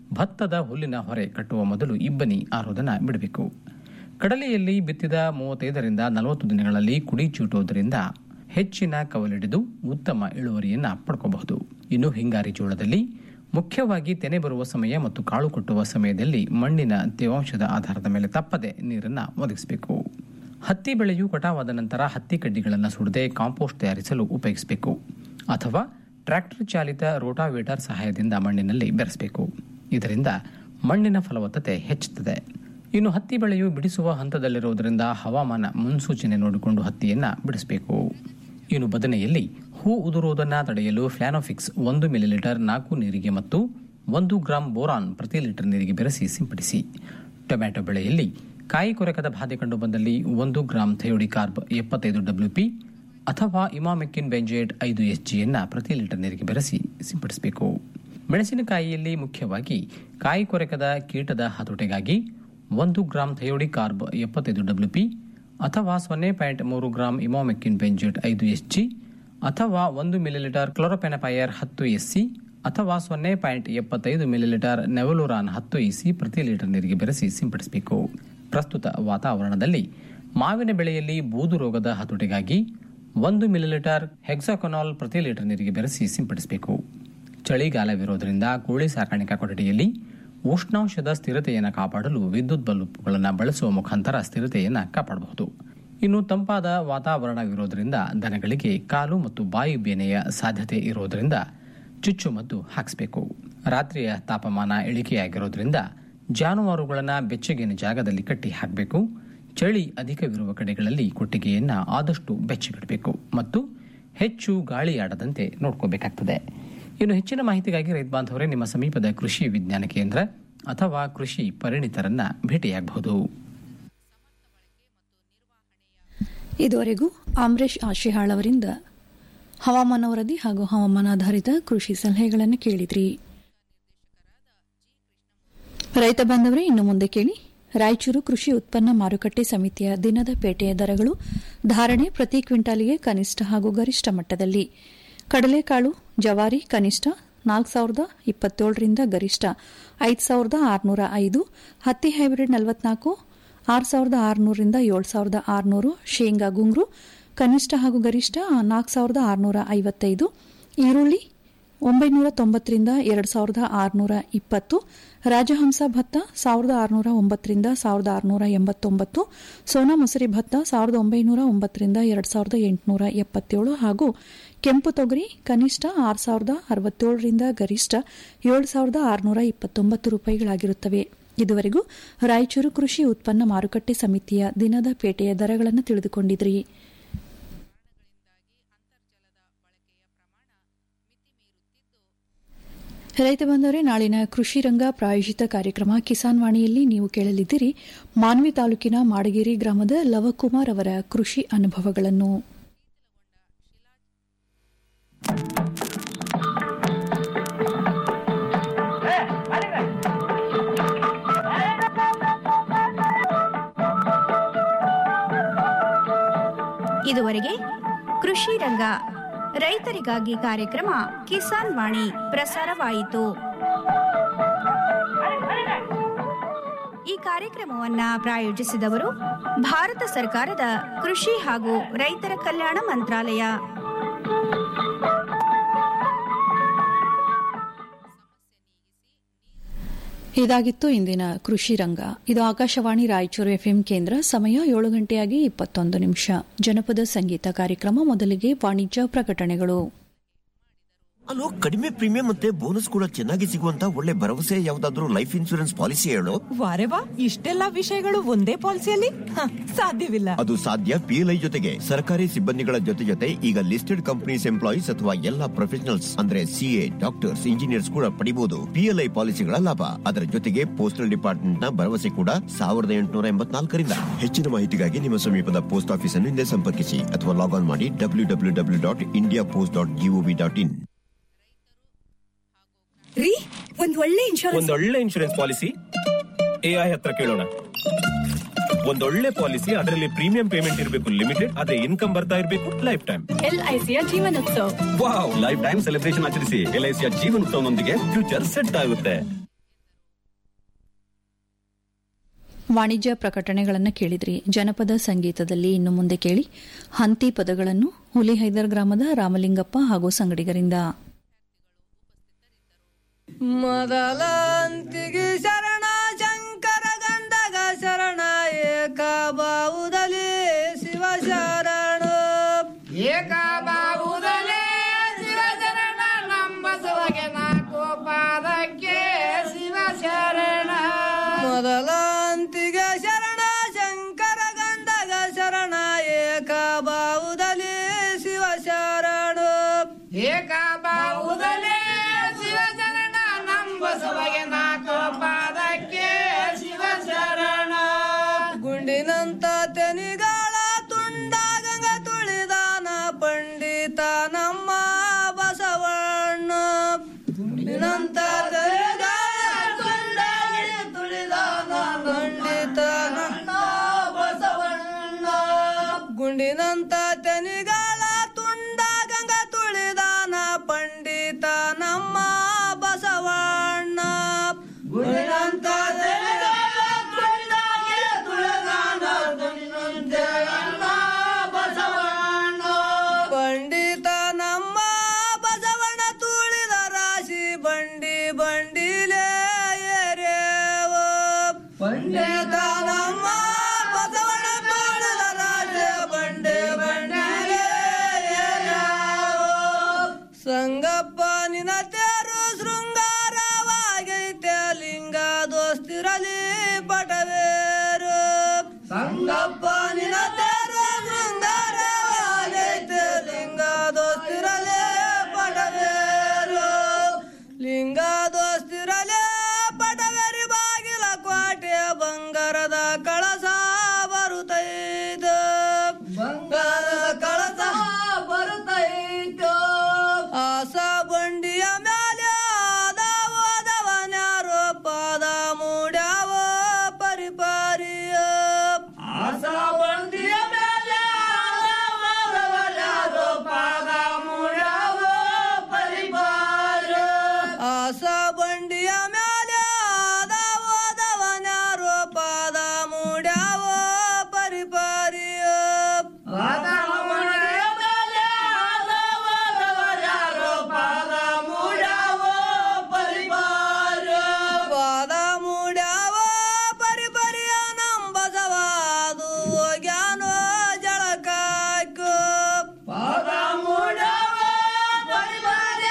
ಭತ್ತದ ಹುಲ್ಲಿನ ಹೊರೆ ಕಟ್ಟುವ ಮೊದಲು ಇಬ್ಬನಿ ಆರೋದನ ಬಿಡಬೇಕು ಕಡಲೆಯಲ್ಲಿ ಬಿತ್ತಿದ ಮೂವತ್ತೈದರಿಂದ ನಲವತ್ತು ದಿನಗಳಲ್ಲಿ ಕುಡಿ ಚೂಟುವುದರಿಂದ ಹೆಚ್ಚಿನ ಕವಲಿಡಿದು ಉತ್ತಮ ಇಳುವರಿಯನ್ನ ಪಡ್ಕೋಬಹುದು ಇನ್ನು ಹಿಂಗಾರಿ ಜೋಳದಲ್ಲಿ ಮುಖ್ಯವಾಗಿ ತೆನೆ ಬರುವ ಸಮಯ ಮತ್ತು ಕಾಳು ಕಟ್ಟುವ ಸಮಯದಲ್ಲಿ ಮಣ್ಣಿನ ತೇವಾಂಶದ ಆಧಾರದ ಮೇಲೆ ತಪ್ಪದೆ ನೀರನ್ನ ಒದಗಿಸಬೇಕು ಹತ್ತಿ ಬೆಳೆಯು ಕಟಾವಾದ ನಂತರ ಹತ್ತಿ ಕಡ್ಡಿಗಳನ್ನು ಸುಡದೆ ಕಾಂಪೋಸ್ಟ್ ತಯಾರಿಸಲು ಉಪಯೋಗಿಸಬೇಕು ಅಥವಾ ಟ್ರ್ಯಾಕ್ಟರ್ ಚಾಲಿತ ರೋಟಾವೇಟರ್ ಸಹಾಯದಿಂದ ಮಣ್ಣಿನಲ್ಲಿ ಬೆರೆಸಬೇಕು ಇದರಿಂದ ಮಣ್ಣಿನ ಫಲವತ್ತತೆ ಹೆಚ್ಚುತ್ತದೆ ಇನ್ನು ಹತ್ತಿ ಬೆಳೆಯು ಬಿಡಿಸುವ ಹಂತದಲ್ಲಿರುವುದರಿಂದ ಹವಾಮಾನ ಮುನ್ಸೂಚನೆ ನೋಡಿಕೊಂಡು ಹತ್ತಿಯನ್ನ ಬಿಡಿಸಬೇಕು ಇನ್ನು ಬದನೆಯಲ್ಲಿ ಹೂ ಉದುರುವುದನ್ನು ತಡೆಯಲು ಫ್ಲಾನೋಫಿಕ್ಸ್ ಒಂದು ಮಿಲಿಲೀಟರ್ ನಾಲ್ಕು ನೀರಿಗೆ ಮತ್ತು ಒಂದು ಗ್ರಾಂ ಬೋರಾನ್ ಪ್ರತಿ ಲೀಟರ್ ನೀರಿಗೆ ಬೆರೆಸಿ ಸಿಂಪಡಿಸಿ ಟೊಮ್ಯಾಟೊ ಬೆಳೆಯಲ್ಲಿ ಕಾಯಿ ಕೊರಕದ ಬಾಧೆ ಕಂಡು ಬಂದಲ್ಲಿ ಒಂದು ಗ್ರಾಂ ಥಯೋಡಿ ಕಾರ್ಬ್ ಎಪ್ಪತ್ತೈದು ಡಬ್ಲ್ಯೂಪಿ ಅಥವಾ ಇಮಾಮೆಕ್ಕಿನ್ ಬೆಂಜೇಟ್ ಐದು ಎಸ್ ಜಿಯನ್ನ ಪ್ರತಿ ಲೀಟರ್ ನೀರಿಗೆ ಬೆರೆಸಿ ಸಿಂಪಡಿಸಬೇಕು ಮೆಣಸಿನಕಾಯಿಯಲ್ಲಿ ಮುಖ್ಯವಾಗಿ ಕಾಯಿ ಕೊರಕದ ಕೀಟದ ಹತೋಟಿಗಾಗಿ ಒಂದು ಗ್ರಾಂ ಥಯೋಡಿ ಕಾರ್ಬ್ ಎಪ್ಪತ್ತೈದು ಡಬ್ಲ್ಯೂಪಿ ಅಥವಾ ಸೊನ್ನೆ ಪಾಯಿಂಟ್ ಮೂರು ಗ್ರಾಂ ಇಮಾಮೆಕ್ಕಿನ್ ಬೆಂಜೇಟ್ ಐದು ಎಸ್ ಜಿ ಅಥವಾ ಒಂದು ಮಿಲಿಲೀಟರ್ ಕ್ಲೋರೋಪೆನಪೈಯರ್ ಹತ್ತು ಎಸ್ಸಿ ಅಥವಾ ಸೊನ್ನೆ ಪಾಯಿಂಟ್ ಎಪ್ಪತ್ತೈದು ಮಿಲಿಲೀಟರ್ ನೆವಲುರಾನ್ ಹತ್ತು ಇಸಿ ಪ್ರತಿ ಲೀಟರ್ ನೀರಿಗೆ ಬೆರೆಸಿ ಸಿಂಪಡಿಸಬೇಕು ಪ್ರಸ್ತುತ ವಾತಾವರಣದಲ್ಲಿ ಮಾವಿನ ಬೆಳೆಯಲ್ಲಿ ಬೂದು ರೋಗದ ಹತೋಟಿಗಾಗಿ ಒಂದು ಮಿಲಿಲೀಟರ್ ಹೆಕ್ಸಾಕೊನಾಲ್ ಪ್ರತಿ ಲೀಟರ್ ನೀರಿಗೆ ಬೆರೆಸಿ ಸಿಂಪಡಿಸಬೇಕು ಚಳಿಗಾಲವಿರೋದರಿಂದ ಕೋಳಿ ಸಾಕಾಣಿಕಾ ಕೊಠಡಿಯಲ್ಲಿ ಉಷ್ಣಾಂಶದ ಸ್ಥಿರತೆಯನ್ನು ಕಾಪಾಡಲು ವಿದ್ಯುತ್ ಬಲ್ಬುಗಳನ್ನು ಬಳಸುವ ಮುಖಾಂತರ ಸ್ಥಿರತೆಯನ್ನು ಕಾಪಾಡಬಹುದು ಇನ್ನು ತಂಪಾದ ವಾತಾವರಣವಿರೋದರಿಂದ ದನಗಳಿಗೆ ಕಾಲು ಮತ್ತು ಬಾಯಿ ಬೇನೆಯ ಸಾಧ್ಯತೆ ಇರೋದರಿಂದ ಚುಚ್ಚುಮದ್ದು ಹಾಕಿಸಬೇಕು ರಾತ್ರಿಯ ತಾಪಮಾನ ಇಳಿಕೆಯಾಗಿರೋದ್ರಿಂದ ಜಾನುವಾರುಗಳನ್ನು ಬೆಚ್ಚಗಿನ ಜಾಗದಲ್ಲಿ ಕಟ್ಟಿ ಹಾಕಬೇಕು ಚಳಿ ಅಧಿಕವಿರುವ ಕಡೆಗಳಲ್ಲಿ ಕೊಟ್ಟಿಗೆಯನ್ನ ಆದಷ್ಟು ಬೆಚ್ಚಗಿಡಬೇಕು ಮತ್ತು ಹೆಚ್ಚು ಗಾಳಿಯಾಡದಂತೆ ನೋಡ್ಕೋಬೇಕಾಗ್ತದೆ ಇನ್ನು ಹೆಚ್ಚಿನ ಮಾಹಿತಿಗಾಗಿ ರೈತ ಬಾಂಧವರೇ ನಿಮ್ಮ ಸಮೀಪದ ಕೃಷಿ ವಿಜ್ಞಾನ ಕೇಂದ್ರ ಅಥವಾ ಕೃಷಿ ಪರಿಣಿತರನ್ನ ಭೇಟಿಯಾಗಬಹುದು ಇದುವರೆಗೂ ಆಮ್ರೇಶ್ ಆಶಿಹಾಳ್ ಅವರಿಂದ ಹವಾಮಾನ ವರದಿ ಹಾಗೂ ಹವಾಮಾನಾಧಾರಿತ ಕೃಷಿ ಸಲಹೆಗಳನ್ನು ಕೇಳಿದ್ರಿ ರೈತ ಬಾಂಧವರೇ ಇನ್ನು ಮುಂದೆ ಕೇಳಿ ರಾಯಚೂರು ಕೃಷಿ ಉತ್ಪನ್ನ ಮಾರುಕಟ್ಟೆ ಸಮಿತಿಯ ದಿನದ ಪೇಟೆಯ ದರಗಳು ಧಾರಣೆ ಪ್ರತಿ ಕ್ವಿಂಟಾಲಿಗೆ ಕನಿಷ್ಠ ಹಾಗೂ ಗರಿಷ್ಠ ಮಟ್ಟದಲ್ಲಿ ಕಡಲೆಕಾಳು ಜವಾರಿ ಕನಿಷ್ಠ ನಾಲ್ಕು ಸಾವಿರದ ಇಪ್ಪತ್ತೇಳರಿಂದ ಗರಿಷ್ಠ ಐದು ಸಾವಿರದ ಆರುನೂರ ಐದು ಹತ್ತಿ ಹೈಬ್ರಿಡ್ ನಲವತ್ನಾಲ್ಕು ಆರು ಸಾವಿರದ ಆರುನೂರರಿಂದ ಏಳು ಸಾವಿರದ ಆರುನೂರು ಶೇಂಗಾ ಗುಂಗ್ರು ಕನಿಷ್ಠ ಹಾಗೂ ಗರಿಷ್ಠ ನಾಲ್ಕು ಸಾವಿರದ ಆರುನೂರ ಐವತ್ತೈದು ಈರುಳ್ಳಿ ಒಂಬೈನೂರ ತೊಂಬತ್ತರಿಂದ ಎರಡು ಸಾವಿರದ ಆರುನೂರ ಇಪ್ಪತ್ತು ರಾಜಹಂಸ ಭತ್ತ ಸಾವಿರದ ಆರುನೂರ ಒಂಬತ್ತರಿಂದ ಸಾವಿರದ ಆರುನೂರ ಎಂಬತ್ತೊಂಬತ್ತು ಸೋನಾ ಮಸೂರಿ ಭತ್ತ ಸಾವಿರದ ಒಂಬೈನೂರ ಒಂಬತ್ತರಿಂದ ಎರಡು ಸಾವಿರದ ಎಂಟುನೂರ ಎಪ್ಪತ್ತೇಳು ಹಾಗೂ ಕೆಂಪು ತೊಗರಿ ಕನಿಷ್ಠ ಆರು ಸಾವಿರದ ಅರವತ್ತೇಳರಿಂದ ಗರಿಷ್ಠ ಏಳು ಸಾವಿರದ ಆರುನೂರ ಇಪ್ಪತ್ತೊಂಬತ್ತು ರೂಪಾಯಿಗಳಾಗಿರುತ್ತವೆ ಇದುವರೆಗೂ ರಾಯಚೂರು ಕೃಷಿ ಉತ್ಪನ್ನ ಮಾರುಕಟ್ಟೆ ಸಮಿತಿಯ ದಿನದ ಪೇಟೆಯ ದರಗಳನ್ನು ತಿಳಿದುಕೊಂಡಿದ್ರಿ ರೈತ ಬಂದವರೇ ನಾಳಿನ ಕೃಷಿ ರಂಗ ಪ್ರಾಯೋಜಿತ ಕಾರ್ಯಕ್ರಮ ಕಿಸಾನ್ ವಾಣಿಯಲ್ಲಿ ನೀವು ಕೇಳಲಿದ್ದೀರಿ ಮಾನ್ವಿ ತಾಲೂಕಿನ ಮಾಡಗೇರಿ ಗ್ರಾಮದ ಲವಕುಮಾರ್ ಅವರ ಕೃಷಿ ಅನುಭವಗಳನ್ನು ಇದುವರೆಗೆ ಕೃಷಿ ರಂಗ ರೈತರಿಗಾಗಿ ಕಾರ್ಯಕ್ರಮ ಕಿಸಾನ್ ವಾಣಿ ಪ್ರಸಾರವಾಯಿತು ಈ ಕಾರ್ಯಕ್ರಮವನ್ನ ಪ್ರಾಯೋಜಿಸಿದವರು ಭಾರತ ಸರ್ಕಾರದ ಕೃಷಿ ಹಾಗೂ ರೈತರ ಕಲ್ಯಾಣ ಮಂತ್ರಾಲಯ ಇದಾಗಿತ್ತು ಇಂದಿನ ಕೃಷಿ ರಂಗ ಇದು ಆಕಾಶವಾಣಿ ರಾಯಚೂರು ಎಫ್ಎಂ ಕೇಂದ್ರ ಸಮಯ ಏಳು ಗಂಟೆಯಾಗಿ ಇಪ್ಪತ್ತೊಂದು ನಿಮಿಷ ಜನಪದ ಸಂಗೀತ ಕಾರ್ಯಕ್ರಮ ಮೊದಲಿಗೆ ವಾಣಿಜ್ಯ ಪ್ರಕಟಣೆಗಳು ಅಲೋ ಕಡಿಮೆ ಪ್ರೀಮಿಯಂ ಮತ್ತೆ ಬೋನಸ್ ಕೂಡ ಚೆನ್ನಾಗಿ ಸಿಗುವಂತ ಒಳ್ಳೆ ಭರವಸೆ ಯಾವ್ದಾದ್ರು ಲೈಫ್ ಇನ್ಶೂರೆನ್ಸ್ ಪಾಲಿಸಿ ಹೇಳು ವಾರೆ ವಾ ಇಷ್ಟೆಲ್ಲಾ ವಿಷಯಗಳು ಒಂದೇ ಪಾಲಿಸಿಯಲ್ಲಿ ಹ, ಸಾಧ್ಯವಿಲ್ಲ ಅದು ಸಾಧ್ಯ ಪಿಎಲ್ಐ ಜೊತೆಗೆ ಸರ್ಕಾರಿ ಸಿಬ್ಬಂದಿಗಳ ಜೊತೆ ಜೊತೆ ಈಗ ಲಿಸ್ಟೆಡ್ ಕಂಪನೀಸ್ ಎಂಪ್ಲಾಯೀಸ್ ಅಥವಾ ಎಲ್ಲಾ ಪ್ರೊಫೆಷನಲ್ಸ್ ಅಂದ್ರೆ ಸಿಎ ಡಾಕ್ಟರ್ಸ್ ಇಂಜಿನಿಯರ್ಸ್ ಕೂಡ ಪಡಿಬಹುದು ಪಿಎಲ್ಐ ಪಾಲಿಸಿಗಳ ಲಾಭ ಅದರ ಜೊತೆಗೆ ಪೋಸ್ಟಲ್ ಡಿಪಾರ್ಟ್ಮೆಂಟ್ ನ ಭರವಸೆ ಕೂಡ ಸಾವಿರದ ಎಂಟುನೂರ ಎಂಬತ್ನಾಲ್ಕರಿಂದ ಹೆಚ್ಚಿನ ಮಾಹಿತಿಗಾಗಿ ನಿಮ್ಮ ಸಮೀಪದ ಪೋಸ್ಟ್ ಆಫೀಸ್ ಅನ್ನು ಹಿಂದೆ ಸಂಪರ್ಕಿಸಿ ಅಥವಾ ಲಾಗ್ ಆನ್ ಮಾಡಿ W W W dot India post dot GOV dot in ರೀ ಒಂದ್ ಒಳ್ಳೆ ಇನ್ಶೂರೆನ್ಸ್ ಒಂದೊಳ್ಳೆ ಇನ್ಶೂರೆನ್ಸ್ ಪಾಲಿಸಿ ಎಐ ಹತ್ರ ಕೇಳೋಣ ಒಂದೊಳ್ಳೆ ಪಾಲಿಸಿ ಅದರಲ್ಲಿ ಪ್ರೀಮಿಯಂ ಪೇಮೆಂಟ್ ಇರಬೇಕು ಲಿಮಿಟೆಡ್ ಅದೇ ಇನ್ಕಮ್ ಬರ್ತಾ ಇರಬೇಕು ಲೈಫ್ ಟೈಮ್ ಎಲ್ಐಸಿಯ Jeevanotsav wow life time celebration ಆಚರಿಸಿ ಎಲ್ಐಸಿಯ ಜೀವನೋತ್ಸವನೊಂದಿಗೆ ಫ್ಯೂಚರ್ ಸೆಟ್ ಆಗುತ್ತೆ ವಾಣಿಜ್ಯ ಪ್ರಕಟಣೆಗಳನ್ನು ಕೇಳಿದ್ರಿ ಜನಪದ ಸಂಗೀತದಲ್ಲಿ ಇನ್ನು ಮುಂದೆ ಕೇಳಿ ಹಂತಿ ಪದಗಳನ್ನು ಹುಲಿ ಹೈದರ್ ಗ್ರಾಮದ ರಾಮಲಿಂಗಪ್ಪ ಹಾಗೂ ಸಂಗಡಿಗರಿಂದ ಮೊದಲಂತಿಗೆ ಶರಣ ಶಂಕರ ಗಂಧಗ ಶರಣ ಏಕ ಬಾವುದಲಿ ಶಿವ ಶರಣ ಏಕ ಬಾವುದಲಿ ಶಿವ ಶರಣ ನಂಬಸುವಗೆ ನಾಲ್ಕು ಪಾದಕ್ಕೆ ಶಿವ ಶರಣ ಮೊದಲಂತಿಗೆ ಶರಣ ಶಂಕರ ಗಂಧಗ ಶರಣ ಏಕ ಬಾವುದಲಿ ಶಿವ ಶರಣ ಏಕ ಬಾವುದಲಿ ಶಿವ ಶರಣ ನಂಬಸುವಗೆ ನಾಲ್ಕು ಪಾದಕ್ಕೆ ಶಿವ ಶರಣ ಗುಂಡಿನಂತ ತೆನಿಗಾಳ ತುಂಡ ಗಂಗ ತುಳಿದಾನ ಪಂಡಿತ ನಮ್ಮ ಬಸವಣ್ಣ ಗುಂಡಿನಂತ ತೆನಿಗಾಳ ತುಂಡ ತುಳಿದಾನ ಪಂಡಿತ ನಮ್ಮ ಬಸವಣ್ಣ ಗುಂಡಿನಂತ ತೆನಿಗಾಳ ತುಂಡ ಗಂಗ ತುಳಿದಾನ ಪಂಡಿತ ನಮ್ಮ ಬಸವಣ್ಣ ಗುಂಡಿನಂತ ತೆನಿಗಾಳ ತುಂಡ ತುಳಿದಾನ ನಮ್ಮ ಬಸವಣ್ಣ ಪಂಡಿತ ನಮ್ಮ ಬಸವಣ್ಣ ತುಳಿದ ರಾಶಿ ಬಂಡಿ ಬಂಡಿಲೇ ಏರೇವ ಪಂಡಿತ ನಮ್ಮ ಬಸವಣ್ಣ ತುಳಿದ ರಾಶಿ ಬಂಡಿ ಬಂಡಿಲೇ ಏರೇವ ಸಂಗಪ್ಪ ನಿನ ತೇರು ಶೃಂಗಾರವಾಗೈತೆ ಲಿಂಗ ದೋಸ್ತಿರಲಿ ಪಟವೇರು ಸಂಗಪ್ಪ ನಿನ ತೇರು ಶೃಂಗಾರವಾಗೈತೆ ಲಿಂಗ ದೋಸ್ತಿರಲಿ ಪಟವೇರು ಲಿಂಗ ದೋಸ್ತಿರಲಿ ಪಟವೇರಿ ಬಾಗಿಲ ಕೋಟೆ ಬಂಗಾರದ ಕಳಸ ಬರುತ್ತೈದು ಬಂಗಾರದ ಕಳಸ ಬರುತ್ತೈತು ಆಸ ಬಂಡಿಯ ಮೇಲೆ ಆದವದವನ್ಯಾರೋ ಪಾದ ಮೂಡ್ಯಾವ ಪರಿಪಾರಿಯ ಆಸ ಬಂಡಿಯ ಮೇಲೆ ಆದವದವನ್ಯಾರೋ ಪಾದ ಮೂಡ್ಯಾವ ಪರಿಪಾರ ಆಸ ಬಂಡಿಯ ಮೇಲೆ ಆದವದವನ್ಯಾರೋ ಪಾದ ಮೂಡ್ಯಾವ ಪರಿಪಾರಿಯ ಪಾದ ಮೂಡ್ಯಾವ ಮೇಲೆ ಆದವದವನ್ಯಾರೋ ಪಾದ ಮೂಡ್ಯಾವ ಪರಿಪಾರ ಪಾದ ಮೂಡ್ಯಾವ ಪರಿಪರಿಯ ನಂಬಸವಾದು ಹೋಗ್ಯಾನೋ ಜಳಕಾಕು ಪಾದ ಮೂಡ್ಯಾವ ಪರಿಪರಿಯ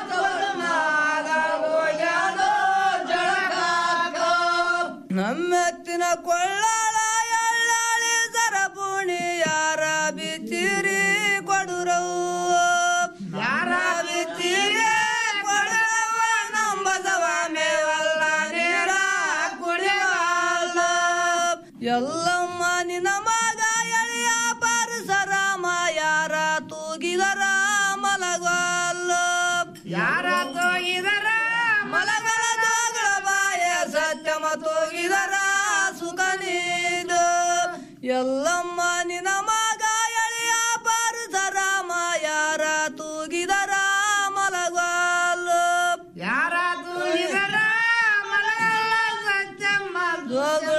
ಹೋಗ್ಯಾನೋ ಜಳಕಾಕು ನಮ್ಮೆತ್ತಿನ ಕೊಳ್ಳಾಳ ಎಳ್ಳಾಳಿ ಸರಪುಣಿ ಯಾರ ಬಿಚ್ಚಿರಿ ಕೊಡುರವು ಯಾರ ಬಿಚ್ಚಿರಿ ಕೊಡುರವ ನಂಬಸವ ಮೇವಲ್ಲ ನೀರ ಕುಡಿಯಲ್ಲ ಎಲ್ಲಮ್ಮ ನಿನ ಮಗ ಎಳೆಯ ಪರಸರಾಮ ಯಾರ ತೂಗಿದರ ಮಲಗಲ್ಲ ಯಾರ ತೂಗಿದರ ಮಲಗಲ ಜೋಗಳ ಬಾಯ ಸತ್ಯಮ ತೂಗಿದರ ಸುಖ ನೀದು ಎಲ್ಲಮ್ಮ ನಿನ ಮಗ ಎಳೆಯ ಪರಸರಾಮ ಯಾರ ತೂಗಿದರ ಮಲಗಲ್ಲ ಯಾರ ತೂಗಿದರ ಮಲಗಲ್ಲ ಸತ್ಯಮ್ಮ ಜೋಗಳ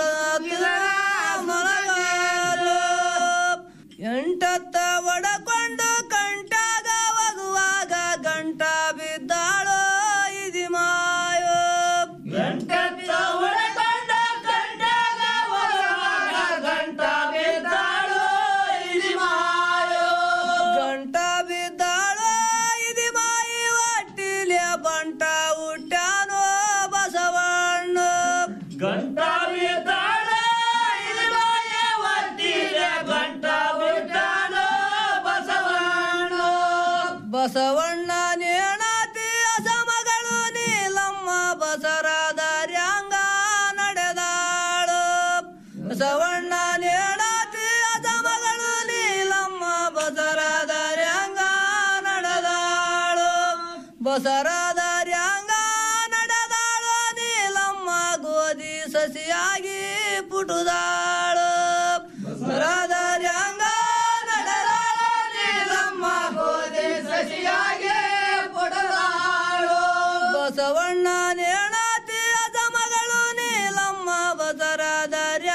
ಮಲಗಲ್ಲ ಎಂಟತ್ತ ಒಡಕೊಂಡು ಕಂಟಾಗ ಒಗುವಾಗ ಗಂಟ ಬಿದ್ದಾಳೋ ಇದಿ ಮಾಯೋ ಎಂಟತ್ತ ಒಡಕೊಂಡು ಕಂಟಾಗ ಒಗುವಾಗ ಗಂಟ ಬಿದ್ದಾಳೋ ಇದಿ ಮಾಯೋ ಗಂಟ ಬಿದ್ದಾಳೋ ಇದಿ ಮಾಯಿ ಒಟ್ಟಿಲೆ ಬಂಟ ಹುಟ್ಟ್ಯಾನೋ ಬಸವಣ್ಣ ಗಂಟ ಬಿದ್ದಾಳ ಇದಿ ಮಾಯಿ ಒಟ್ಟಿಲೆ ಗಂಟ ಬಿದ್ದಾಳೋ ಬಸವಣ್ಣ ಬಸವಣ್ಣ ನೇಣತಿ ಅಸಮಗಳು ನೀಲಮ್ಮ ಬಸರಾದಾರ್ಯಾಂಗ ನಡೆದಾಳು ಬಸವಣ್ಣ ನೇಣತಿ ಅಸಮಗಳು ನೀಲಮ್ಮ ಬಸರಾದಾರ್ಯಾಂಗ ನಡೆದಾಳು ಬಸರಾದಾರ್ಯಾಂಗ ನಡೆದಾಳು ನೀಲಮ್ಮ ಗೋಧಿ ಸಸಿಯಾಗಿ ಪುಟುದಾಳು ಬಸರಾದಾರ್ಯಾಂಗ ನಡೆದಾಳು ನೀಲಮ್ಮ ಗೋಧಿ ಸಸಿಯಾಗಿ ಪುಟುದಾಳು ಬಸವಣ್ಣ ನೇಣತಿ ಅಸಮಗಳು ನೀಲಮ್ಮ ಬಸರಾದಾರ್ಯ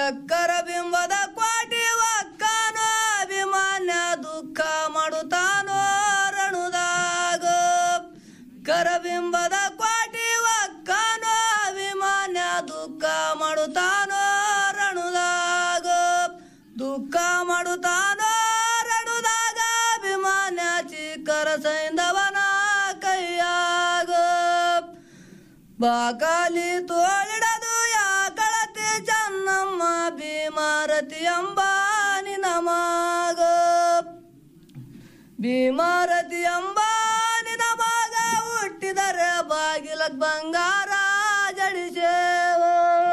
ಚಕ್ಕರ ಬಿಂಬದ ಕ್ವಾಟಿ ಒಕ್ಕಾನೋ ಅಭಿಮಾನ್ಯ ದುಃಖ ಮಾಡುತ್ತಾನೋ ರಣುದಾಗ ಕರಬಿಂಬದ ಕ್ವಾಟಿ ಒಕ್ಕಾನೋ ಅಭಿಮಾನ್ಯ ದುಃಖ ಮಾಡುತ್ತಾನೋ ರಣುದಾಗ ದುಃಖ ಮಾಡುತ್ತಾನೋ ರಣುದಾಗ ಅಭಿಮಾನ್ಯ ಚಿಕ್ಕರ ಸೈಂದವನ ಕೈಯಾಗ ಬಾಕಾಲಿ ತೋಳಿಡದು ಯಾಕಳತಿ ಚನ್ನಮ್ಮ ಭೀಮಾರತಿ ಅಂಬಾನಿ ನಮಾಗ ಭೀಮಾರತಿ ಅಂಬಾನಿ ನಮಾಗ ಹುಟ್ಟಿದರೆ ಬಾಗಿಲಕ್ ಬಂಗಾರ ಜಡಿಸೇವ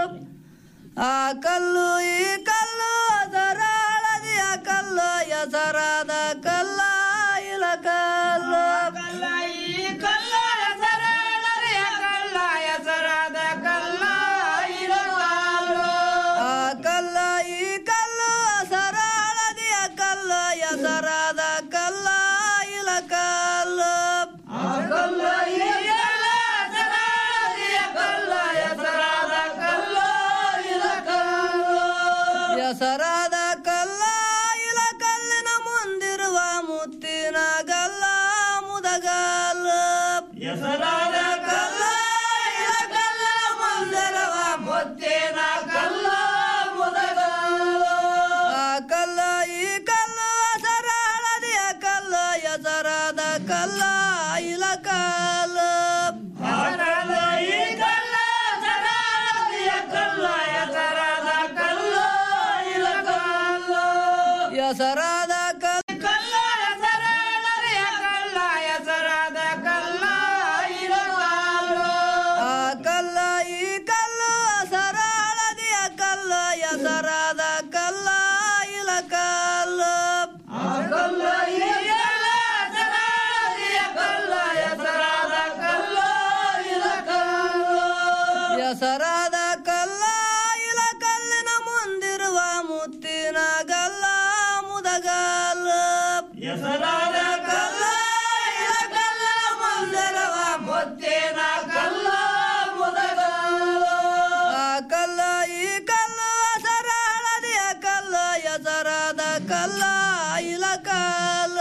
ಆ ಕಲ್ಲು ಈ ಕಲ್ಲು ಅದರ ಹಳದಿಯ ಕಲ್ಲು ಹೆಸರಾದ ಕಲ್ಲ ಇಲ ಕಲ್ಲು ಈ ಕಲ್ಲ ಹೆಸರ ಹಳದಿಯ ಕಲ್ಲ ಹೆಸರಾದ ಕಲ್ಲ ಇಲ ಕಲ್ಲು ಆ ಕಲ್ಲ ಈ ಕಲ್ಲು ಹೆಸರ ಹಳದಿಯ ಕಲ್ಲ ಹೆಸರಾದ ಕಲ್ಲ ಇಲ ಕಲ್ಲು ಆ ಕಲ್ಲ ಈ ಕಲ್ಲ ಹೆಸರ ಹಳದಿಯ ಕಲ್ಲ ಹೆಸರಾದ ಕಲ್ಲ ಇಲ ಕಲ್ಲು ಹೆಸರಾದ ಕಲ್ಲ ಇಲ ಕಲ್ಲಿನ ಮುಂದಿರುವ ಮುತ್ತಿನ ಗಲ್ಲ ಮುದಗಲ್ಲ ಹೆಸರಾದ ಕಲ್ಲ ಇಲ ಕಲ್ಲ ಮುಂದಿರುವ ಮುತ್ತಿನ ಕಲ್ಲ ಮುದಗಲ್ಲ ಆ ಕಲ್ಲ ಈ ಕಲ್ಲ ಹೆಸರ ಹಳದಿಯ ಕಲ್ಲ ಹೆಸರಾದ ಕಲ್ಲ ಇಲ ಕಲ್ಲ ಹೆಸರಾದ ಈ ಕಲ್ಲ ಹೆಸರ ಹಳದಿಯ ಕಲ್ಲ ಹೆಸರಾದ ಕಲ್ಲ ಇಲ ಕಲ್ಲ ಹೆಸರಾದ ಕಲ್ಲ ಕಲ್ಲ ಹೆಸರ ಹಳದಿಯ ಕಲ್ಲ ಹೆಸರಾದ ಕಲ್ಲ ಇಲ ಕಲ್ಲ ಆ ಕಲ್ಲ ಈ ಕಲ್ಲ ಹೆಸರ ಹಳದಿಯ ಕಲ್ಲ ಹೆಸರಾದ ಕಲ್ಲ ಇಲ ಕಲ್ಲ ಆ ಕಲ್ಲ ಈ ಕಲ್ಲ ಹೆಸರ ಹಳದಿಯ ಕಲ್ಲ ಹೆಸರಾದ ಕಲ್ಲ ಇಲ ಕಲ್ಲ ಹೆಸರಾದ ಕಲ್ಲ ಇಲ ಕಲ್ಲಿನ ಮುಂದಿರುವ ಮುತ್ತಿನ ಗಲ್ಲ ಮುದಗಲ್ಲ ಹೆಸರಾದ ಕಲ್ಲ ಇಲ ಕಲ್ಲ ಮುಂದಿರುವ ಮುತ್ತಿನ ಕಲ್ಲ ಮುದಗಲ್ಲ ಆ ಕಲ್ಲ ಈ ಕಲ್ಲ ಹೆಸರ ಹಳದಿಯ ಕಲ್ಲ ಹೆಸರಾದ ಕಲ್ಲ ಇಲ ಕಲ್ಲ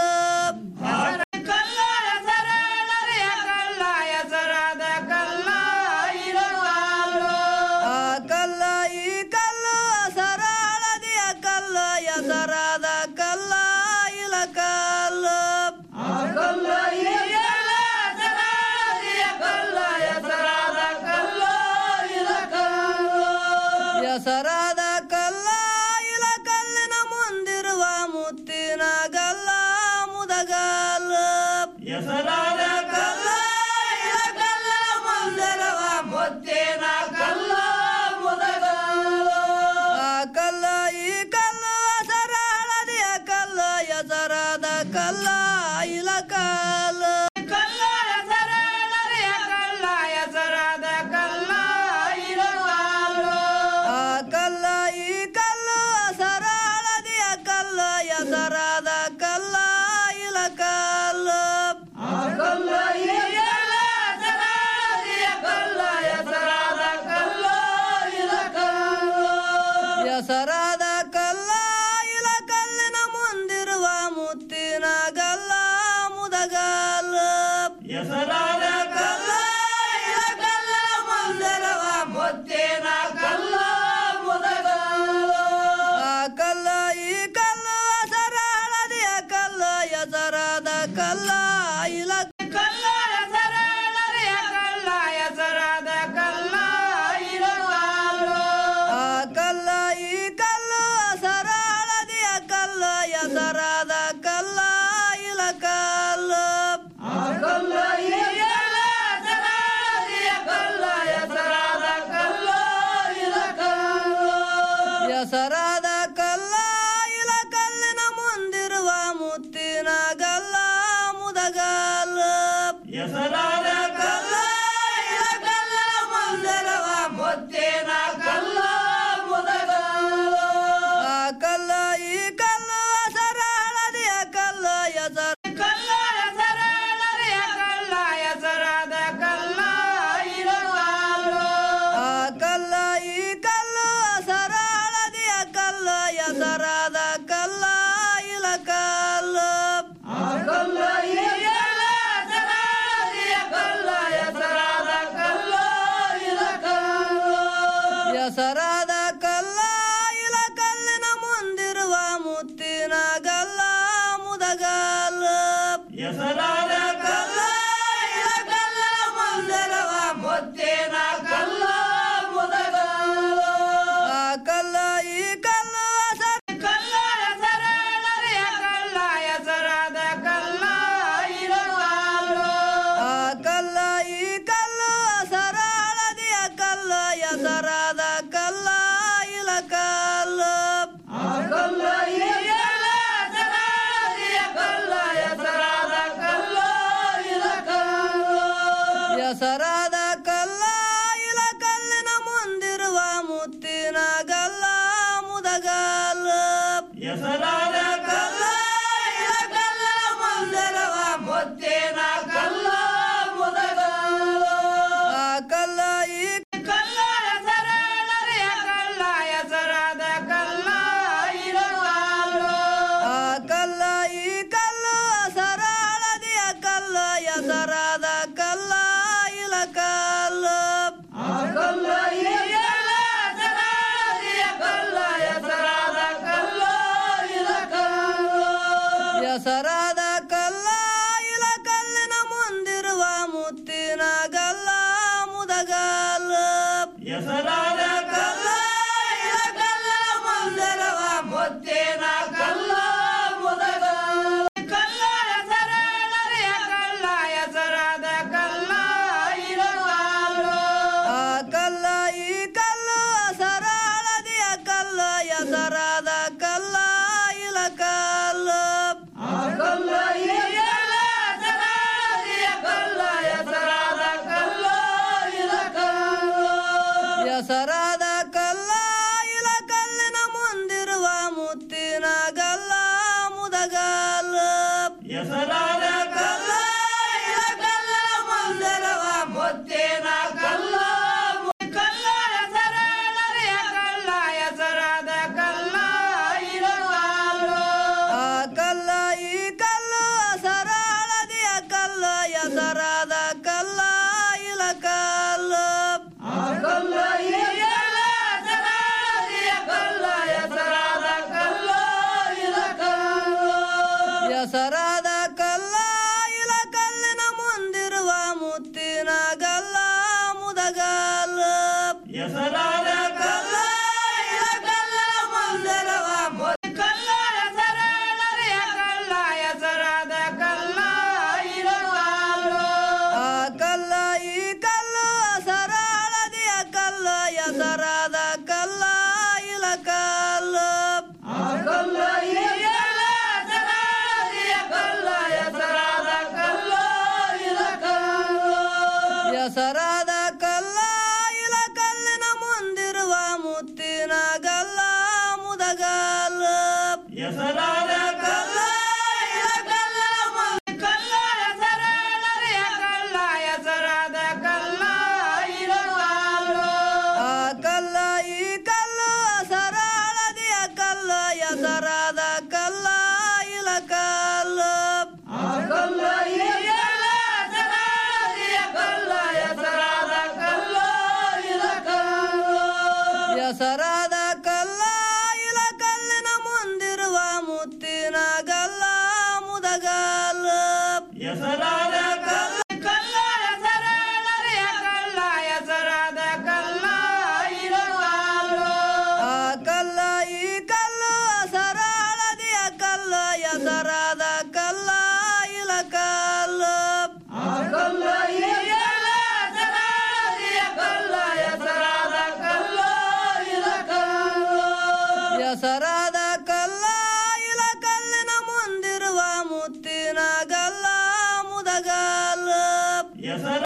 ಕಲ್ಲ ಹೆಸರ ಹಳದಿಯ ಕಲ್ಲ ಹೆಸರಾದ ಕಲ್ಲ ಇಲ ಕಲ್ಲ ಆ ಕಲ್ಲ ಈ ಕಲ್ಲ ಹೆಸರ ಹಳದಿಯ ಕಲ್ಲ ಹೆಸರಾದ ಕಲ್ಲ ಇಲ ಕಲ್ಲ ಆ ಕಲ್ಲ ಈ ಕಲ್ಲ ಹೆಸರ ಹಳದಿಯ ಕಲ್ಲ ಹೆಸರಾದ ಕಲ್ಲ ಇಲ ಕಲ್ಲ ಹೆಸರಾದ ಕಲ್ಲ ಇಲ ಕಲ್ಲಿನ ಮುಂದಿರುವ ಮುತ್ತಿನ ಗಲ್ಲ ಮುದಗಲ್ಲ ಹೆಸರಾದ ಕಲ್ಲ ಇಲ ಕಲ್ಲ ಮುಂದಿರುವ ಮುತ್ತಿನ ಕಲ್ಲ ಮುದಗಲ್ಲ ಆ ಕಲ್ಲ ಈ ಕಲ್ಲ ಹೆಸರ ಹಳದಿಯ ಕಲ್ಲ ಹೆಸರಾದ ಕಲ್ಲ ಇಲ ಕಲ್ಲ ಕಲ್ಲ ಹೆಸರ ಹಳದಿಯ ಕಲ್ಲ ಹೆಸರಾದ ಕಲ್ಲ ಇಲ ಕಲ್ಲ ಆ ಕಲ್ಲ ಈ ಕಲ್ಲ ಹೆಸರ ಹಳದಿಯ ಕಲ್ಲ ಹೆಸರಾದ ಕಲ್ಲ ಇಲ ಕಲ್ಲ ಆ ಕಲ್ಲ ಈ ಕಲ್ಲ ಹೆಸರ ಹಳದಿಯ ಕಲ್ಲ ಹೆಸರಾದ ಕಲ್ಲ ಇಲ ಕಲ್ಲ ಹೆಸರಾದ ಕಲ್ಲ ಇಲ ಕಲ್ಲಿನ ಮುಂದಿರುವ ಮುತ್ತಿನ ಗಲ್ಲ ಮುದಗಲ್ಲ ಹೆಸರಾದ ಕಲ್ಲ ಇಲ ಕಲ್ಲ ಮುಂದಿರುವ ಮುತ್ತಿನ ಕಲ್ಲ ಮುದಗಲ್ಲ ಆ ಕಲ್ಲ ಈ ಕಲ್ಲ ಹೆಸರ ಹಳದಿಯ ಕಲ್ಲ ಹೆಸರಾದ ಕಲ್ಲ ಇಲ ಕಲ್ಲ ಹೆಸರ ಹಳದಿಯ ಕಲ್ಲ ಹೆಸರಾದ ಕಲ್ಲ ಇಲ ಕಲ್ಲ ಆ ಕಲ್ಲ ಈ ಕಲ್ಲ ಹೆಸರ ಹಳದಿಯ ಕಲ್ಲ ಹೆಸರಾದ ಕಲ್ಲ ಇಲ ಕಲ್ಲ ಆ ಕಲ್ಲ ಈ ಕಲ್ಲ ಹೆಸರ ಹಳದಿಯ ಕಲ್ಲ ಹೆಸರಾದ ಕಲ್ಲ ಇಲ ಕಲ್ಲ ಹೆಸರಾದ ಕಲ್ಲ ಇಲ ಕಲ್ಲಿನ ಮುಂದಿರುವ ಮುತ್ತಿನ ಗಲ್ಲ ಮುದಗಲ್ಲ ಹೆಸರಾದ ಕಲ್ಲ ಇಲ ಕಲ್ಲ ಮುಂದಿರುವ ಮುತ್ತಿನ ಕಲ್ಲ ಮುದಗಲ್ಲ ಆ ಕಲ್ಲ ಈ ಕಲ್ಲ ಹೆಸರ ಹಳದಿಯ ಕಲ್ಲ ಹೆಸರ ಕಲ್ಲ ಹೆಸರ ಹಳದಿಯ ಕಲ್ಲ ಹೆಸರಾದ ಕಲ್ಲ ಇಲ ಕಲ್ಲ ಆ ಕಲ್ಲ ಈ ಕಲ್ಲ ಹೆಸರ ಹಳದಿಯ ಮುದಗಲ್ ಹೆಸರಾದ ಕಲ್ಲ ಇಲ ಕಲ್ಲ ಮಂದಿರವ ಮುತ್ತಿನ ಕಲ್ಲ ಮುದಗಲ್ ಆ ಕಲ್ಲ ಈ ಕಲ್ಲ ಹೆಸರಾದರೆ ಕಲ್ಲ ಹೆಸರಾದ ಕಲ್ಲ ಇರಗಾಲು ಆ ಕಲ್ಲ ಈ ಕಲ್ಲು ಸರಳದಿಯ ಕಲ್ಲ ಹೆಸರಾದ ಕಲ್ಲ ಇಲ ಕಲ್ಲು ಆ ಕಲ್ಲ ಈ ಕಲ್ಲ ಸರಳದಿಯ ಕಲ್ಲ ಹೆಸರಾದ ಕಲ್ಲ ಇಲ ಕಲ್ಲು ಹೆಸರಾದ ಕಲ್ಲ ಇಲ ಕಲ್ಲಿನ ಮುಂದಿರುವ ಮುತ್ತಿನ ಗಲ್ಲ ಮುದಗಲ್ಲ ಹೆಸರಾದ ಕಲ್ಲ ಇಲ ಕಲ್ಲ ಮುಂದಿರುವ ಮುತ್ತಿನ ಕಲ್ಲ ಮುದಗಲ್ಲ ಕಲ್ಲ ಹೆಸರಾದರೆ ಕಲ್ಲ ಹೆಸರಾದ ಕಲ್ಲ ಇರಗಾಲು ಆ ಕಲ್ಲ ಈ ಕಲ್ಲು ಸರಳದಿಯ ಕಲ್ಲ ಹೆಸರಾದ ಕಲ್ಲ ಇಲ ಕಲ್ಲು ಆ ಕಲ್ಲ ಈ ಕಲ್ಲ ಸರಳದಿಯ ಕಲ್ಲ ಹೆಸರಾದ ಕಲ್ಲ ಇಲ ಕಲ್ಲು ಹೆಸರಾದ ಕಲ್ಲ ಇಲ ಕಲ್ಲಿನ ಮುಂದಿರುವ ಮುತ್ತಿನ ಗಲ್ಲ ಮುದಗಲ್ಲ ಹೆಸರಾದ ಕಲ್ಲ ಇಲ ಕಲ್ಲ ಮುಂದಿರುವ ಮುತ್ತಿನ ಕಲ್ಲ ಕಲ್ಲ ಹೆಸರಾದರೆ ಕಲ್ಲ ಹೆಸರಾದ ಕಲ್ಲ ಇರಗಾಲು ಆ ಕಲ್ಲ ಈ ಕಲ್ಲು ಸರಳದಿಯ ಕಲ್ಲ ಹೆಸರಾದ ಕಲ್ಲ ಇಲ ಕಲ್ಲು ಆ ಕಲ್ಲ ಈ ಕಲ್ಲ ಸರಳದಿಯ ಕಲ್ಲ ಹೆಸರಾದ ಕಲ್ಲ ಇಲ ಕಲ್ಲು ಹೆಸರಾದ ಕಲ್ಲ ಇಲ ಕಲ್ಲಿನ ಮುಂದಿರುವ ಮುತ್ತಿನ ಗಲ್ಲ ಮುದಗಲ್ಲ ಹೆಸರಾದ ಕಲ್ಲ ಇಲ ಕಲ್ಲ ಮುಂದಿರುವ ಮುತ್- ಕಲ್ಲ ಹೆಸರಾದರೆ ಕಲ್ಲ ಹೆಸರಾದ ಕಲ್ಲ ಇರಗಾಲು ಆ ಕಲ್ಲ ಈ ಕಲ್ಲು ಸರಳದಿಯ ಕಲ್ಲ ಹೆಸರಾದ ಕಲ್ಲ ಇಲ ಕಲ್ಲು ಆ ಕಲ್ಲ ಈ ಕಲ್ಲ ಸರಳದಿಯ ಕಲ್ಲ ಹೆಸರಾದ ಕಲ್ಲ ಇಲ ಕಲ್ಲು ಹೆಸರಾದ ಕಲ್ಲ ಇಲ ಕಲ್ಲಿನ ಮುಂದಿರುವ ಮುತ್ತಿನ ಗಲ್ಲ ಮುದಗಲ್ಲ ಹೆಸರಾದ ಕಲ್ಲ ಇಲ ಕಲ್ಲ ಮುಂದ್- ಕಲ್ಲ ಹೆಸರಾದರೆ ಕಲ್ಲ ಹೆಸರಾದ ಕಲ್ಲ ಇರಗಾಲು ಆ ಕಲ್ಲ ಈ ಕಲ್ಲು ಸರಳದಿಯ ಕಲ್ಲ ಹೆಸರಾದ ಕಲ್ಲ ಇಲ ಕಲ್ಲು ಆ ಕಲ್ಲ ಈ ಕಲ್ಲ ಸರಳದಿಯ ಕಲ್ಲ ಹೆಸರಾದ ಕಲ್ಲ ಇಲ ಕಲ್ಲು ಹೆಸರಾದ ಕಲ್ಲ ಇಲ ಕಲ್ಲಿನ ಮುಂದಿರುವ ಮುತ್ತಿನ ಗಲ್ಲ ಮುದಗಲ್ಲ ಹೆಸರಾದ ಕಲ್ಲ ಕಲ್ಲ ಹೆಸರಾದರೆ ಕಲ್ಲ ಹೆಸರಾದ ಕಲ್ಲ ಇರಗಾಲು ಆ ಕಲ್ಲ ಈ ಕಲ್ಲು ಸರಳದಿಯ ಕಲ್ಲ ಹೆಸರಾದ ಕಲ್ಲ ಇಲ ಕಲ್ಲು ಆ ಕಲ್ಲ ಈ ಕಲ್ಲ ಸರಳದಿಯ ಕಲ್ಲ ಹೆಸರಾದ ಕಲ್ಲ ಇಲ ಕಲ್ಲು ಹೆಸರಾದ ಕಲ್ಲ ಇಲ ಕಲ್ಲಿನ ಮುಂದಿರುವ ಮುತ್ತಿನ ಗಲ್ಲ ಮುದಗಲ್ಲ ಹೆಸರ